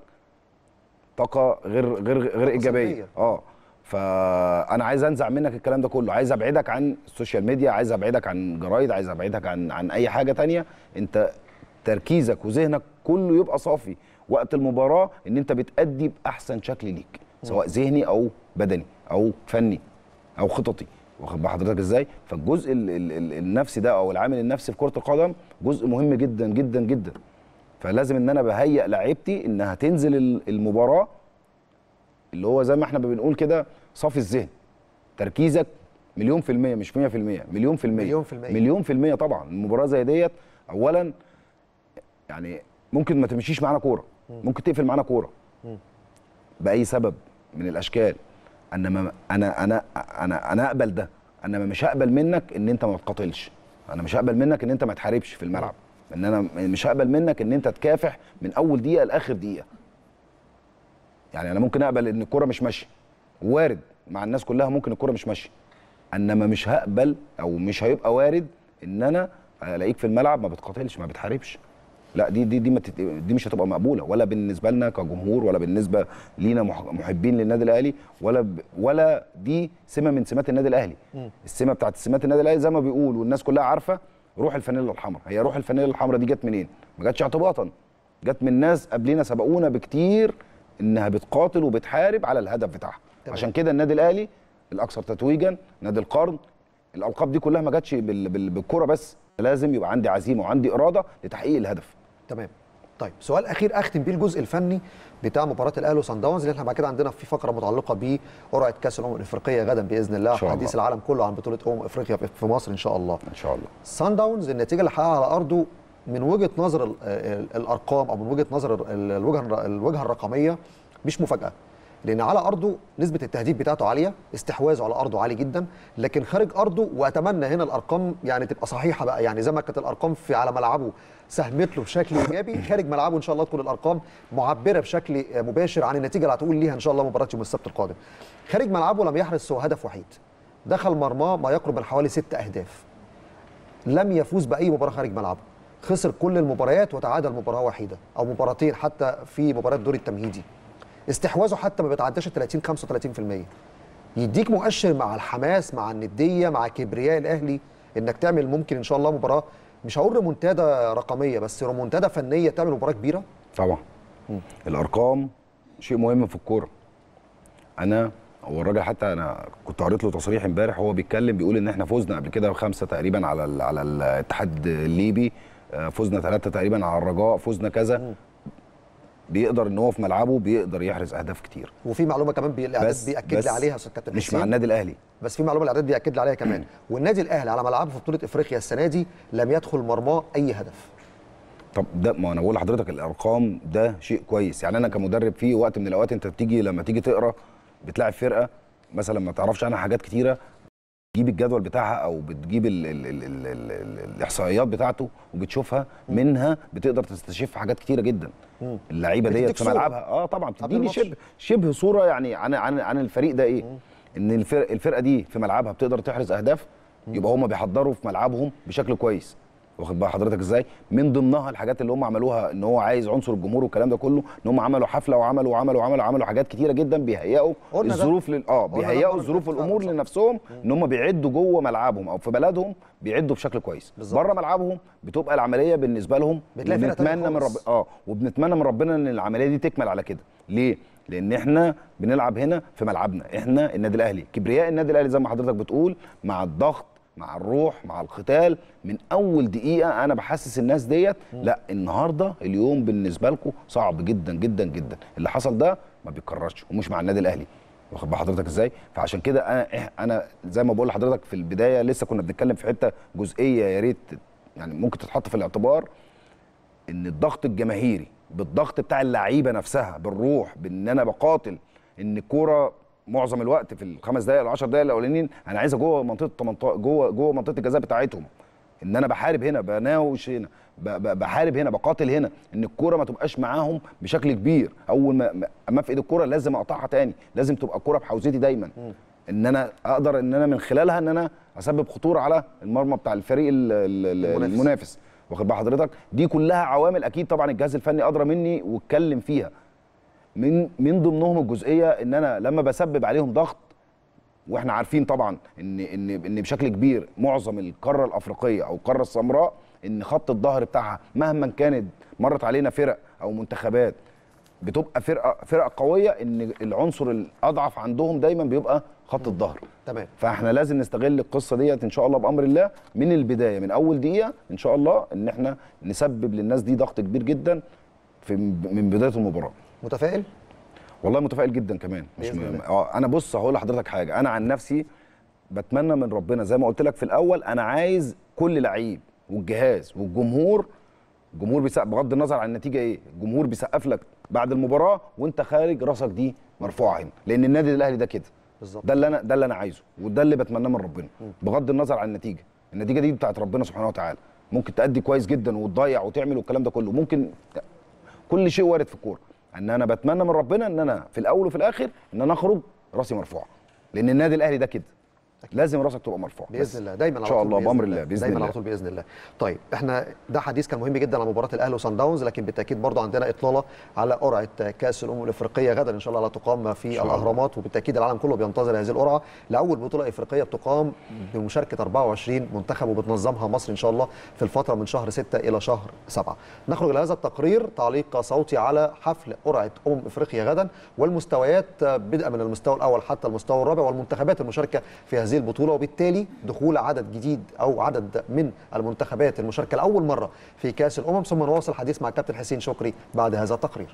طاقه غير غير غير ايجابيه سلبية. اه فانا عايز انزع منك الكلام ده كله عايز ابعدك عن السوشيال ميديا عايز ابعدك عن جرايد عايز ابعدك عن عن اي حاجه تانية انت تركيزك وذهنك كله يبقى صافي وقت المباراه ان انت بتأدي باحسن شكل ليك سواء ذهني او بدني او فني او خططي واخد بال حضرتك ازاي فالجزء ال ال ال النفسي ده او العامل النفسي في كره القدم جزء مهم جدا جدا جدا فلازم ان انا بهيئ لعيبتي انها تنزل ال- المباراه اللي هو زي ما احنا بنقول كده صافي الذهن تركيزك مليون في المية مش مية في المية مليون في المية مليون في المية. مليون في المية طبعا المباراة زي ديت أولا يعني ممكن ما تمشيش معانا كورة ممكن تقفل معانا كورة بأي سبب من الأشكال انما انا انا انا انا اقبل ده انما مش هقبل منك ان انت ما تقاتلش انا مش هقبل منك ان انت ما تحاربش في الملعب ان انا مش هقبل منك ان انت تكافح من اول دقيقه لاخر دقيقه يعني انا ممكن اقبل ان الكره مش ماشيه وارد مع الناس كلها ممكن الكره مش ماشيه انما مش هقبل او مش هيبقى وارد ان انا الاقيك في الملعب ما بتقاتلش ما بتحاربش لا دي دي دي, ما تت- دي مش هتبقى مقبوله ولا بالنسبه لنا كجمهور ولا بالنسبه لينا مح- محبين للنادي الاهلي ولا ب ولا دي سمه من سمات النادي الاهلي السمه بتاعت سمات النادي الاهلي زي ما بيقول والناس كلها عارفه روح الفانيلا الحمراء هي روح الفانيلا الحمراء دي جت منين ما جاتش اعتباطا جت من ناس قبلنا سبقونا بكتير انها بتقاتل وبتحارب على الهدف بتاعها تمام. عشان كده النادي الاهلي الاكثر تتويجا نادي القرن الالقاب دي كلها ما جاتش بال- بال- بالكره بس لازم يبقى عندي عزيمه وعندي اراده لتحقيق الهدف تمام طيب سؤال اخير اختم بيه الجزء الفني بتاع مباراه الاهلي وصن داونز اللي احنا بعد كده عندنا في فقره متعلقه بقرعه كاس الامم الافريقيه غدا باذن الله إن شاء الله. حديث العالم كله عن بطوله امم افريقيا في- في مصر ان شاء الله ان شاء الله سان داونز النتيجه اللي حققها على ارضه من وجهه نظر ال- ال- الارقام او من وجهه نظر ال- الوجهه الر- الوجهه الرقميه مش مفاجاه لان على ارضه نسبه التهديد بتاعته عاليه استحواذه على ارضه عالي جدا لكن خارج ارضه واتمنى هنا الارقام يعني تبقى صحيحه بقى يعني زي ما كانت الارقام في على ملعبه ساهمت له بشكل ايجابي خارج ملعبه ان شاء الله تكون الارقام معبره بشكل مباشر عن النتيجه اللي هتقول ليها ان شاء الله مباراه يوم السبت القادم خارج ملعبه لم يحرز سوى هدف وحيد دخل مرماه ما يقرب من حوالي ست اهداف لم يفوز باي مباراه خارج ملعبه خسر كل المباريات وتعادل مباراه واحده او مباراتين حتى في مباراه الدور التمهيدي استحواذه حتى ما بيتعداش ال 30 35% يديك مؤشر مع الحماس مع النديه مع كبرياء الاهلي انك تعمل ممكن ان شاء الله مباراه مش هقول ريمونتادا رقميه بس ريمونتادا فنيه تعمل مباراه كبيره طبعا الارقام شيء مهم في الكوره انا هو الراجل حتى انا كنت قريت له تصريح امبارح هو بيتكلم بيقول ان احنا فزنا قبل كده خمسه تقريبا على ال- على الاتحاد الليبي آه، فزنا ثلاثه تقريبا على الرجاء فزنا كذا بيقدر ان هو في ملعبه بيقدر يحرز اهداف كتير وفي معلومه كمان بي- الاعداد بس بياكد بس لي عليها يا استاذ كابتن مش حسين. مع النادي الاهلي بس في معلومه الاعداد بياكد لي عليها كمان والنادي الاهلي على ملعبه في بطوله افريقيا السنه دي لم يدخل مرماه اي هدف طب ده ما انا بقول لحضرتك الارقام ده شيء كويس يعني انا كمدرب في وقت من الاوقات انت بتيجي لما تيجي تقرا بتلاعب فرقه مثلا ما تعرفش عنها حاجات كتيره بتجيب الجدول بتاعها او بتجيب ال ال ال ال ال ال الاحصائيات بتاعته وبتشوفها منها بتقدر تستشف حاجات كتيره جدا اللعيبه بتديك ديت في صورة. ملعبها اه طبعا بتديني الماتش. شبه شبه صوره يعني عن عن عن الفريق ده ايه ان الفرق الفرقه دي في ملعبها بتقدر تحرز اهداف يبقى هم بيحضروا في ملعبهم بشكل كويس واخد بال حضرتك ازاي من ضمنها الحاجات اللي هم عملوها ان هو عايز عنصر الجمهور والكلام ده كله ان هم عملوا حفله وعملوا وعملوا وعملوا عملوا حاجات كتيره جدا بيهيئوا قلنا ده. الظروف لل... اه قلنا ده بيهيئوا مرة الظروف فاتت والامور فعلا، صح. لنفسهم ان هم بيعدوا جوه ملعبهم او في بلدهم بيعدوا بشكل كويس بالظبط. بره ملعبهم بتبقى العمليه بالنسبه لهم بتلاقي فرقة تانية وبنتمنى من رب... خالص. اه وبنتمنى من ربنا ان العمليه دي تكمل على كده ليه لان احنا بنلعب هنا في ملعبنا احنا النادي الاهلي كبرياء النادي الاهلي زي ما حضرتك بتقول مع الضغط مع الروح مع القتال من اول دقيقه انا بحسس الناس ديت لا النهارده اليوم بالنسبه لكم صعب جدا جدا جدا اللي حصل ده ما بيتكررش ومش مع النادي الاهلي واخد بال حضرتك ازاي فعشان كده انا إح- انا زي ما بقول لحضرتك في البدايه لسه كنا بنتكلم في حته جزئيه يا ريت يعني ممكن تتحط في الاعتبار ان الضغط الجماهيري بالضغط بتاع اللعيبه نفسها بالروح بان انا بقاتل ان الكوره معظم الوقت في الخمس دقائق ال 10 دقائق الاولانيين انا عايزها جوه منطقه 18 جوه جوه منطقه الجزاء بتاعتهم ان انا بحارب هنا بناوش هنا ب- ب- بحارب هنا بقاتل هنا ان الكوره ما تبقاش معاهم بشكل كبير اول ما ما- اما في ايد الكوره لازم اقطعها تاني لازم تبقى الكوره بحوزتي دايما ان انا اقدر ان انا من خلالها ان انا اسبب خطوره على المرمى بتاع الفريق ال- ال- ال- المنافس. المنافس واخد بال حضرتك دي كلها عوامل اكيد طبعا الجهاز الفني ادرى مني واتكلم فيها من من ضمنهم الجزئيه ان انا لما بسبب عليهم ضغط واحنا عارفين طبعا ان ان ان بشكل كبير معظم القاره الافريقيه او القاره السمراء ان خط الظهر بتاعها مهما كانت مرت علينا فرق او منتخبات بتبقى فرقه فرقه قويه ان العنصر الاضعف عندهم دايما بيبقى خط الظهر تمام فاحنا لازم نستغل القصه ديت ان شاء الله بامر الله من البدايه من اول دقيقه ان شاء الله ان احنا نسبب للناس دي ضغط كبير جدا في من بدايه المباراه متفائل والله متفائل جدا كمان مش بإذن م... الله. اه انا بص هقول لحضرتك حاجه انا عن نفسي بتمنى من ربنا زي ما قلت لك في الاول انا عايز كل لعيب والجهاز والجمهور الجمهور بيسقف بغض النظر عن النتيجه ايه الجمهور بيسقف لك بعد المباراه وانت خارج راسك دي مرفوعه هنا لان النادي الاهلي ده كده بالظبط ده اللي انا ده اللي انا عايزه وده اللي بتمناه من ربنا بغض النظر عن النتيجه النتيجه دي بتاعت ربنا سبحانه وتعالى ممكن تأدي كويس جدا وتضيع وتعمل والكلام ده كله ممكن كل شيء وارد في الكوره ان انا بتمنى من ربنا ان انا في الاول وفي الاخر ان انا اخرج راسي مرفوعه لان النادي الاهلي ده كده لازم راسك تبقى مرفوعه بس. باذن الله دايما ان على شاء طول الله بإذن بامر الله باذن دايما الله على طول باذن الله طيب احنا ده حديث كان مهم جدا عن مباراه الاهلي وصن داونز لكن بالتاكيد برضو عندنا اطلاله على قرعه كاس الامم الافريقيه غدا ان شاء الله لا تقام في شاء الله. الاهرامات وبالتاكيد العالم كله بينتظر هذه القرعه لاول بطوله افريقيه بتقام بمشاركه 24 منتخب وبتنظمها مصر ان شاء الله في الفتره من شهر 6 الى شهر 7 نخرج الى هذا التقرير تعليق صوتي على حفل قرعه امم افريقيا غدا والمستويات بدءا من المستوى الاول حتى المستوى الرابع والمنتخبات المشاركه في هذه البطوله وبالتالي دخول عدد جديد او عدد من المنتخبات المشاركه لاول مره في كاس الامم ثم نواصل الحديث مع الكابتن حسين شكري بعد هذا التقرير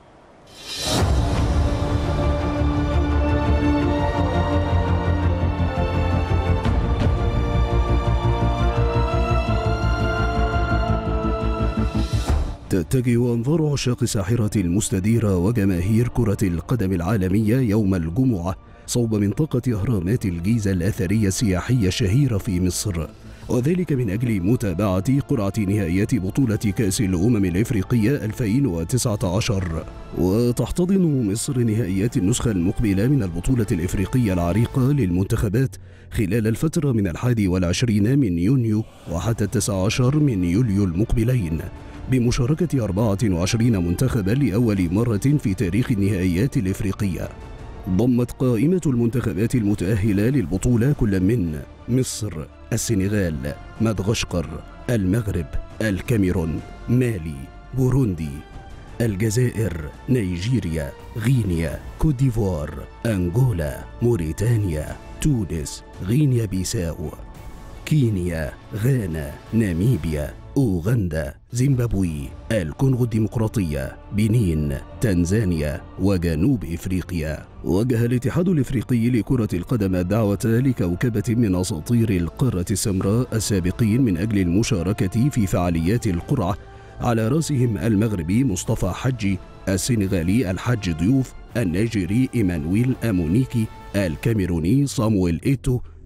تتجه أنظار عشاق ساحرة المستديرة وجماهير كرة القدم العالمية يوم الجمعة صوب منطقة أهرامات الجيزة الأثرية السياحية الشهيرة في مصر وذلك من أجل متابعة قرعة نهائيات بطولة كأس الأمم الإفريقية 2019 وتحتضن مصر نهائيات النسخة المقبلة من البطولة الإفريقية العريقة للمنتخبات خلال الفترة من الحادي والعشرين من يونيو وحتى التسعة عشر من يوليو المقبلين بمشاركة 24 منتخبا لأول مرة في تاريخ النهائيات الإفريقية ضمت قائمة المنتخبات المتأهلة للبطولة كل من مصر، السنغال، مدغشقر، المغرب، الكاميرون، مالي، بوروندي، الجزائر، نيجيريا، غينيا، كوت ديفوار، أنغولا، موريتانيا، تونس، غينيا بيساو، كينيا، غانا، ناميبيا، أوغندا، زيمبابوي، الكونغو الديمقراطية، بنين، تنزانيا وجنوب إفريقيا. وجه الاتحاد الإفريقي لكرة القدم الدعوة لكوكبة من أساطير القارة السمراء السابقين من أجل المشاركة في فعاليات القرعة على رأسهم المغربي مصطفى حجي، السنغالي الحج ضيوف، النيجيري إيمانويل أمونيكي، الكاميروني صامويل إيتو،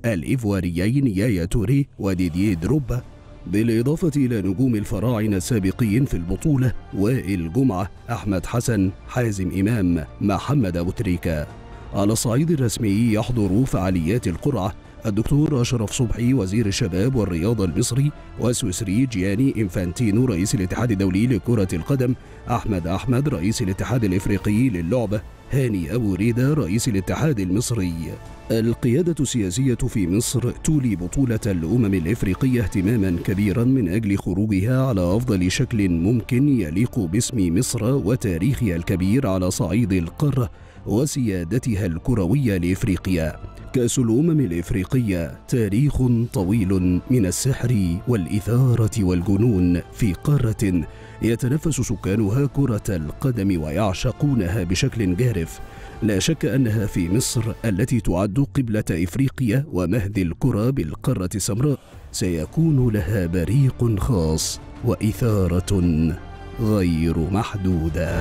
الإيفواريين يايا توري وديديه دروبا بالإضافة إلى نجوم الفراعنة السابقين في البطولة وائل جمعة أحمد حسن حازم إمام محمد أبو تريكة على الصعيد الرسمي يحضر فعاليات القرعة الدكتور أشرف صبحي وزير الشباب والرياضة المصري والسويسري جياني إنفانتينو رئيس الاتحاد الدولي لكرة القدم أحمد أحمد رئيس الاتحاد الإفريقي للعبة هاني أبو ريدة رئيس الاتحاد المصري القيادة السياسية في مصر تولي بطولة الأمم الإفريقية اهتماما كبيرا من أجل خروجها على أفضل شكل ممكن يليق باسم مصر وتاريخها الكبير على صعيد القارة وسيادتها الكروية لإفريقيا كأس الأمم الإفريقية تاريخ طويل من السحر والإثارة والجنون في قارة يتنفس سكانها كرة القدم ويعشقونها بشكل جارف لا شك أنها في مصر التي تعد قبلة إفريقيا ومهد الكرة بالقارة السمراء سيكون لها بريق خاص وإثارة غير محدوده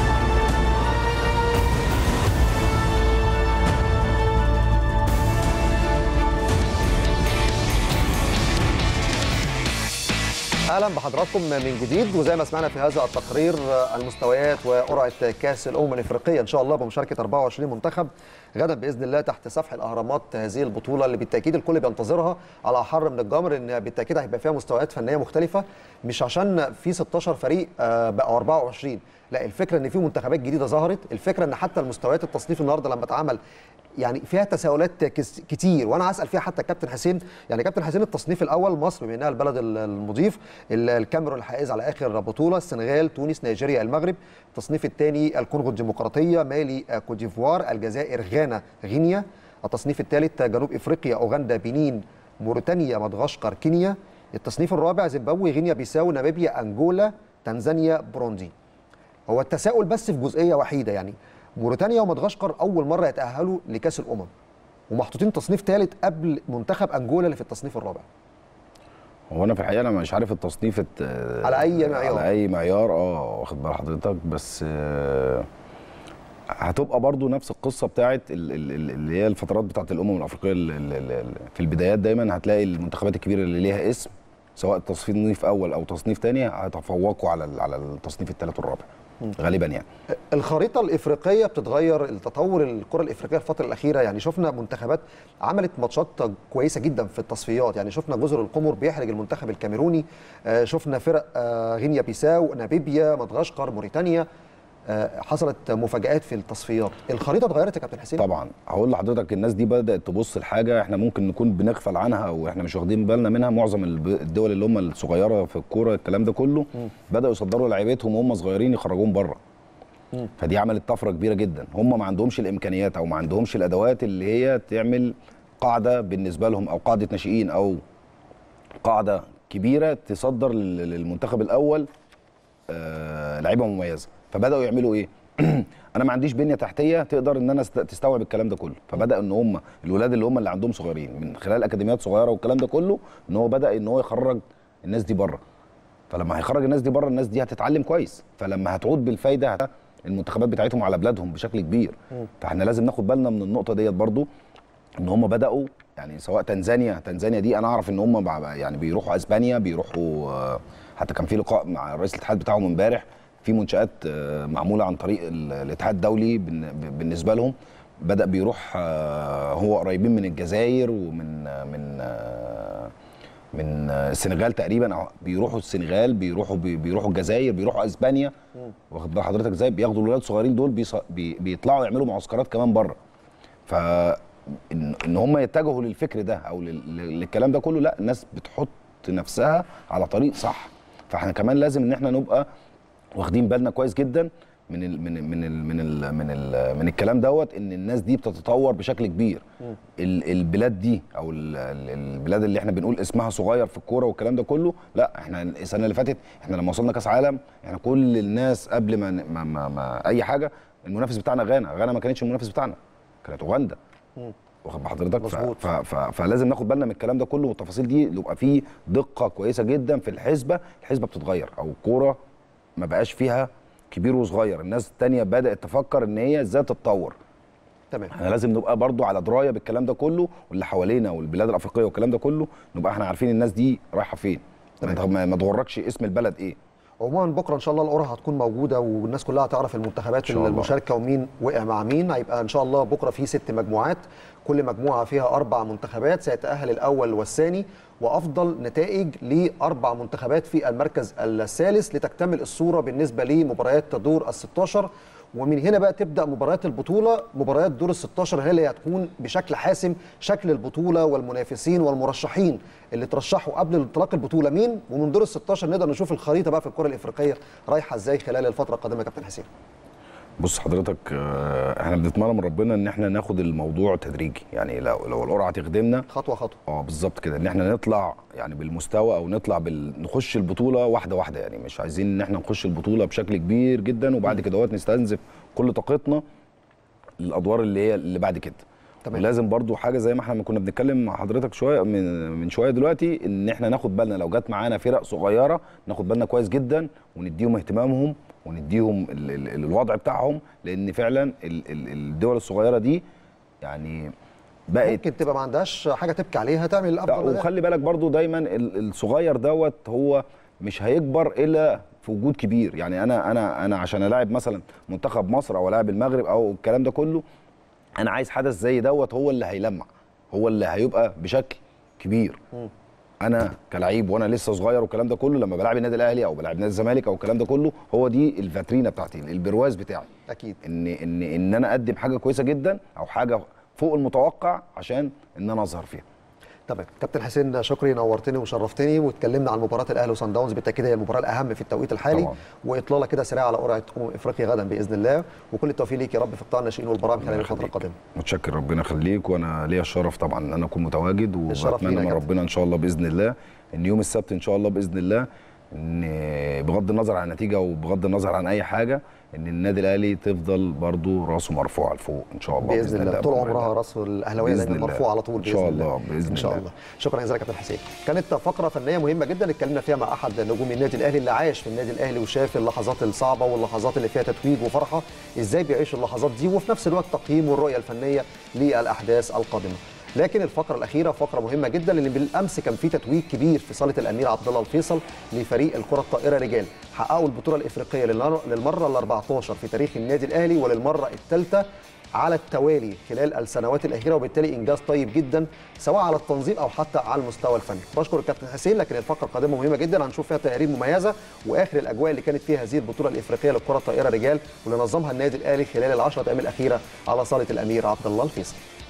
اهلا بحضراتكم من جديد وزي ما سمعنا في هذا التقرير المستويات وقرعه كاس الامم الافريقيه ان شاء الله بمشاركه 24 منتخب غدا باذن الله تحت سفح الاهرامات هذه البطوله اللي بالتاكيد الكل بينتظرها على احر من الجمر ان بالتاكيد هيبقى فيها مستويات فنيه مختلفه مش عشان في 16 فريق بقوا 24 لا الفكره ان في منتخبات جديده ظهرت الفكره ان حتى المستويات التصنيف النهارده لما اتعمل يعني فيها تساؤلات كتير وانا هسال فيها حتى كابتن حسين يعني كابتن حسين التصنيف الاول مصر بما انها البلد المضيف الكاميرون الحائز على اخر بطوله السنغال تونس نيجيريا المغرب التصنيف الثاني الكونغو الديمقراطيه مالي كوت ديفوار الجزائر غانا غينيا التصنيف الثالث جنوب افريقيا اوغندا بنين موريتانيا مدغشقر كينيا التصنيف الرابع زيمبابوي غينيا بيساو ناميبيا انجولا تنزانيا بروندي هو التساؤل بس في جزئيه وحيده يعني موريتانيا ومدغشقر اول مره يتاهلوا لكاس الامم ومحطوطين تصنيف ثالث قبل منتخب انجولا اللي في التصنيف الرابع هو انا في الحقيقه انا مش عارف التصنيف على اي معيار على اي معيار اه واخد بال حضرتك بس آه هتبقى برضو نفس القصه بتاعت اللي هي الفترات بتاعت الامم الافريقيه في البدايات دايما هتلاقي المنتخبات الكبيره اللي ليها اسم سواء تصنيف اول او تصنيف ثاني هيتفوقوا على على التصنيف الثالث والرابع غالبا يعني الخريطه الافريقيه بتتغير التطور الكره الافريقيه الفتره الاخيره يعني شفنا منتخبات عملت ماتشات كويسه جدا في التصفيات يعني شفنا جزر القمر بيحرج المنتخب الكاميروني شفنا فرق غينيا بيساو ناميبيا مدغشقر موريتانيا حصلت مفاجآت في التصفيات الخريطه اتغيرت يا كابتن حسين طبعا هقول لحضرتك الناس دي بدات تبص لحاجه احنا ممكن نكون بنغفل عنها واحنا مش واخدين بالنا منها معظم الدول اللي هم الصغيره في الكوره الكلام ده كله م. بداوا يصدروا لعيبتهم وهم صغيرين يخرجوهم بره فدي عملت طفره كبيره جدا هم ما عندهمش الامكانيات او ما عندهمش الادوات اللي هي تعمل قاعده بالنسبه لهم او قاعده ناشئين او قاعده كبيره تصدر للمنتخب الاول آه لعيبه مميزه فبداوا يعملوا ايه انا ما عنديش بنيه تحتيه تقدر ان انا تستوعب الكلام ده كله فبدا ان هم الولاد اللي هم اللي عندهم صغيرين من خلال اكاديميات صغيره والكلام ده كله ان هو بدا ان هو يخرج الناس دي بره فلما هيخرج الناس دي بره الناس دي هتتعلم كويس فلما هتعود بالفايده المنتخبات بتاعتهم على بلادهم بشكل كبير فاحنا لازم ناخد بالنا من النقطه ديت برضو ان هم بداوا يعني سواء تنزانيا تنزانيا دي انا اعرف ان هم يعني بيروحوا اسبانيا بيروحوا حتى كان في لقاء مع رئيس الاتحاد بتاعهم امبارح في منشات معموله عن طريق الاتحاد الدولي بالنسبه لهم بدا بيروح هو قريبين من الجزائر ومن من من السنغال تقريبا بيروحوا السنغال بيروحوا بيروحوا الجزائر بيروحوا اسبانيا واخد بال حضرتك ازاي بياخدوا الولاد الصغيرين دول بيطلعوا يعملوا معسكرات كمان بره ف ان هم يتجهوا للفكر ده او للكلام ده كله لا الناس بتحط نفسها على طريق صح فاحنا كمان لازم ان احنا نبقى واخدين بالنا كويس جدا من ال من ال من ال من ال من, ال من الكلام دوت ان الناس دي بتتطور بشكل كبير ال البلاد دي او ال البلاد اللي احنا بنقول اسمها صغير في الكوره والكلام ده كله لا احنا السنه اللي فاتت احنا لما وصلنا كاس عالم احنا كل الناس قبل ما, ما, ما, ما اي حاجه المنافس بتاعنا غانا غانا ما كانتش المنافس بتاعنا كانت اوغندا واخد بحضرتك ف... ف... ف... فلازم ناخد بالنا من الكلام ده كله والتفاصيل دي يبقى فيه دقه كويسه جدا في الحسبه الحسبه بتتغير او الكوره ما بقاش فيها كبير وصغير الناس التانية بدأت تفكر ان هي ازاي تتطور تمام احنا لازم نبقى برضو على درايه بالكلام ده كله واللي حوالينا والبلاد الافريقيه والكلام ده كله نبقى احنا عارفين الناس دي رايحه فين تمام. ما ما تغركش اسم البلد ايه عموما بكره ان شاء الله القرعه هتكون موجوده والناس كلها هتعرف المنتخبات شاء الله. المشاركه ومين وقع مع مين هيبقى ان شاء الله بكره في ست مجموعات كل مجموعه فيها اربع منتخبات سيتاهل الاول والثاني وافضل نتائج لاربع منتخبات في المركز الثالث لتكتمل الصوره بالنسبه لمباريات دور ال 16 ومن هنا بقى تبدا مباريات البطوله مباريات دور ال 16 هي اللي هتكون بشكل حاسم شكل البطوله والمنافسين والمرشحين اللي ترشحوا قبل انطلاق البطوله مين ومن دور ال 16 نقدر نشوف الخريطه بقى في الكره الافريقيه رايحه ازاي خلال الفتره القادمه يا كابتن حسين بص حضرتك آه، احنا بنتمنى من ربنا ان احنا ناخد الموضوع تدريجي يعني لو لو القرعه تخدمنا خطوه خطوه اه بالظبط كده ان احنا نطلع يعني بالمستوى او نطلع بال... نخش البطوله واحده واحده يعني مش عايزين ان احنا نخش البطوله بشكل كبير جدا وبعد كده وقت نستنزف كل طاقتنا للادوار اللي هي اللي بعد كده تمام. ولازم برضو حاجه زي ما احنا كنا بنتكلم مع حضرتك شويه من من شويه دلوقتي ان احنا ناخد بالنا لو جت معانا فرق صغيره ناخد بالنا كويس جدا ونديهم اهتمامهم ونديهم ال ال الوضع بتاعهم لان فعلا ال ال الدول الصغيره دي يعني بقت ممكن تبقى ما عندهاش حاجه تبكي عليها تعمل لا الافضل منها. وخلي بالك برضو دايما ال- الصغير دوت هو مش هيكبر الا في وجود كبير يعني انا انا انا عشان الاعب مثلا منتخب مصر او الاعب المغرب او الكلام ده كله انا عايز حدث زي دوت هو اللي هيلمع هو اللي هيبقى بشكل كبير انا كلعيب وانا لسه صغير والكلام ده كله لما بلعب النادي الاهلي او بلعب نادي الزمالك او الكلام ده كله هو دي الفاترينا بتاعتي البرواز بتاعي اكيد ان ان ان انا اقدم حاجه كويسه جدا او حاجه فوق المتوقع عشان ان انا اظهر فيها تمام كابتن حسين شكري نورتني وشرفتني واتكلمنا عن مباراه الاهلي وصن داونز بالتاكيد هي المباراه الاهم في التوقيت الحالي طبعاً. واطلاله كده سريعه على قرعه امم افريقيا غدا باذن الله وكل التوفيق ليك يا رب في قطاع الناشئين والبراعم خلال الله الفتره يخليك. القادمه متشكر ربنا يخليك وانا ليا الشرف طبعا ان انا اكون متواجد الشرف واتمنى لينا من يا كابتن. ربنا ان شاء الله باذن الله ان يوم السبت ان شاء الله باذن الله ان بغض النظر عن النتيجه وبغض النظر عن اي حاجه ان النادي الاهلي تفضل برضو راسه مرفوعه لفوق ان شاء الله باذن الله طول بأمر عمرها الله. راس الاهلاويه بإذن دايما الله. مرفوع على طول إن باذن شاء الله الله، بإذن ان شاء الله. الله شكرا جزيلا يا كابتن حسين كانت فقره فنيه مهمه جدا اتكلمنا فيها مع احد نجوم النادي الاهلي اللي عاش في النادي الاهلي وشاف اللحظات الصعبه واللحظات اللي فيها تتويج وفرحه ازاي بيعيشوا اللحظات دي وفي نفس الوقت تقييم والرؤيه الفنيه للاحداث القادمه لكن الفقره الاخيره فقره مهمه جدا لان بالامس كان في تتويج كبير في صاله الامير عبد الله الفيصل لفريق الكره الطائره رجال حققوا البطوله الافريقيه للر- للمره ال 14 في تاريخ النادي الاهلي وللمره الثالثه على التوالي خلال السنوات الاخيره وبالتالي انجاز طيب جدا سواء على التنظيم او حتى على المستوى الفني بشكر الكابتن حسين لكن الفقره القادمه مهمه جدا هنشوف فيها تقارير مميزه واخر الاجواء اللي كانت فيها هذه البطوله الافريقيه للكره الطائره رجال واللي نظمها النادي الاهلي خلال العشرة ايام الاخيره على صاله الامير عبد الله الفيصل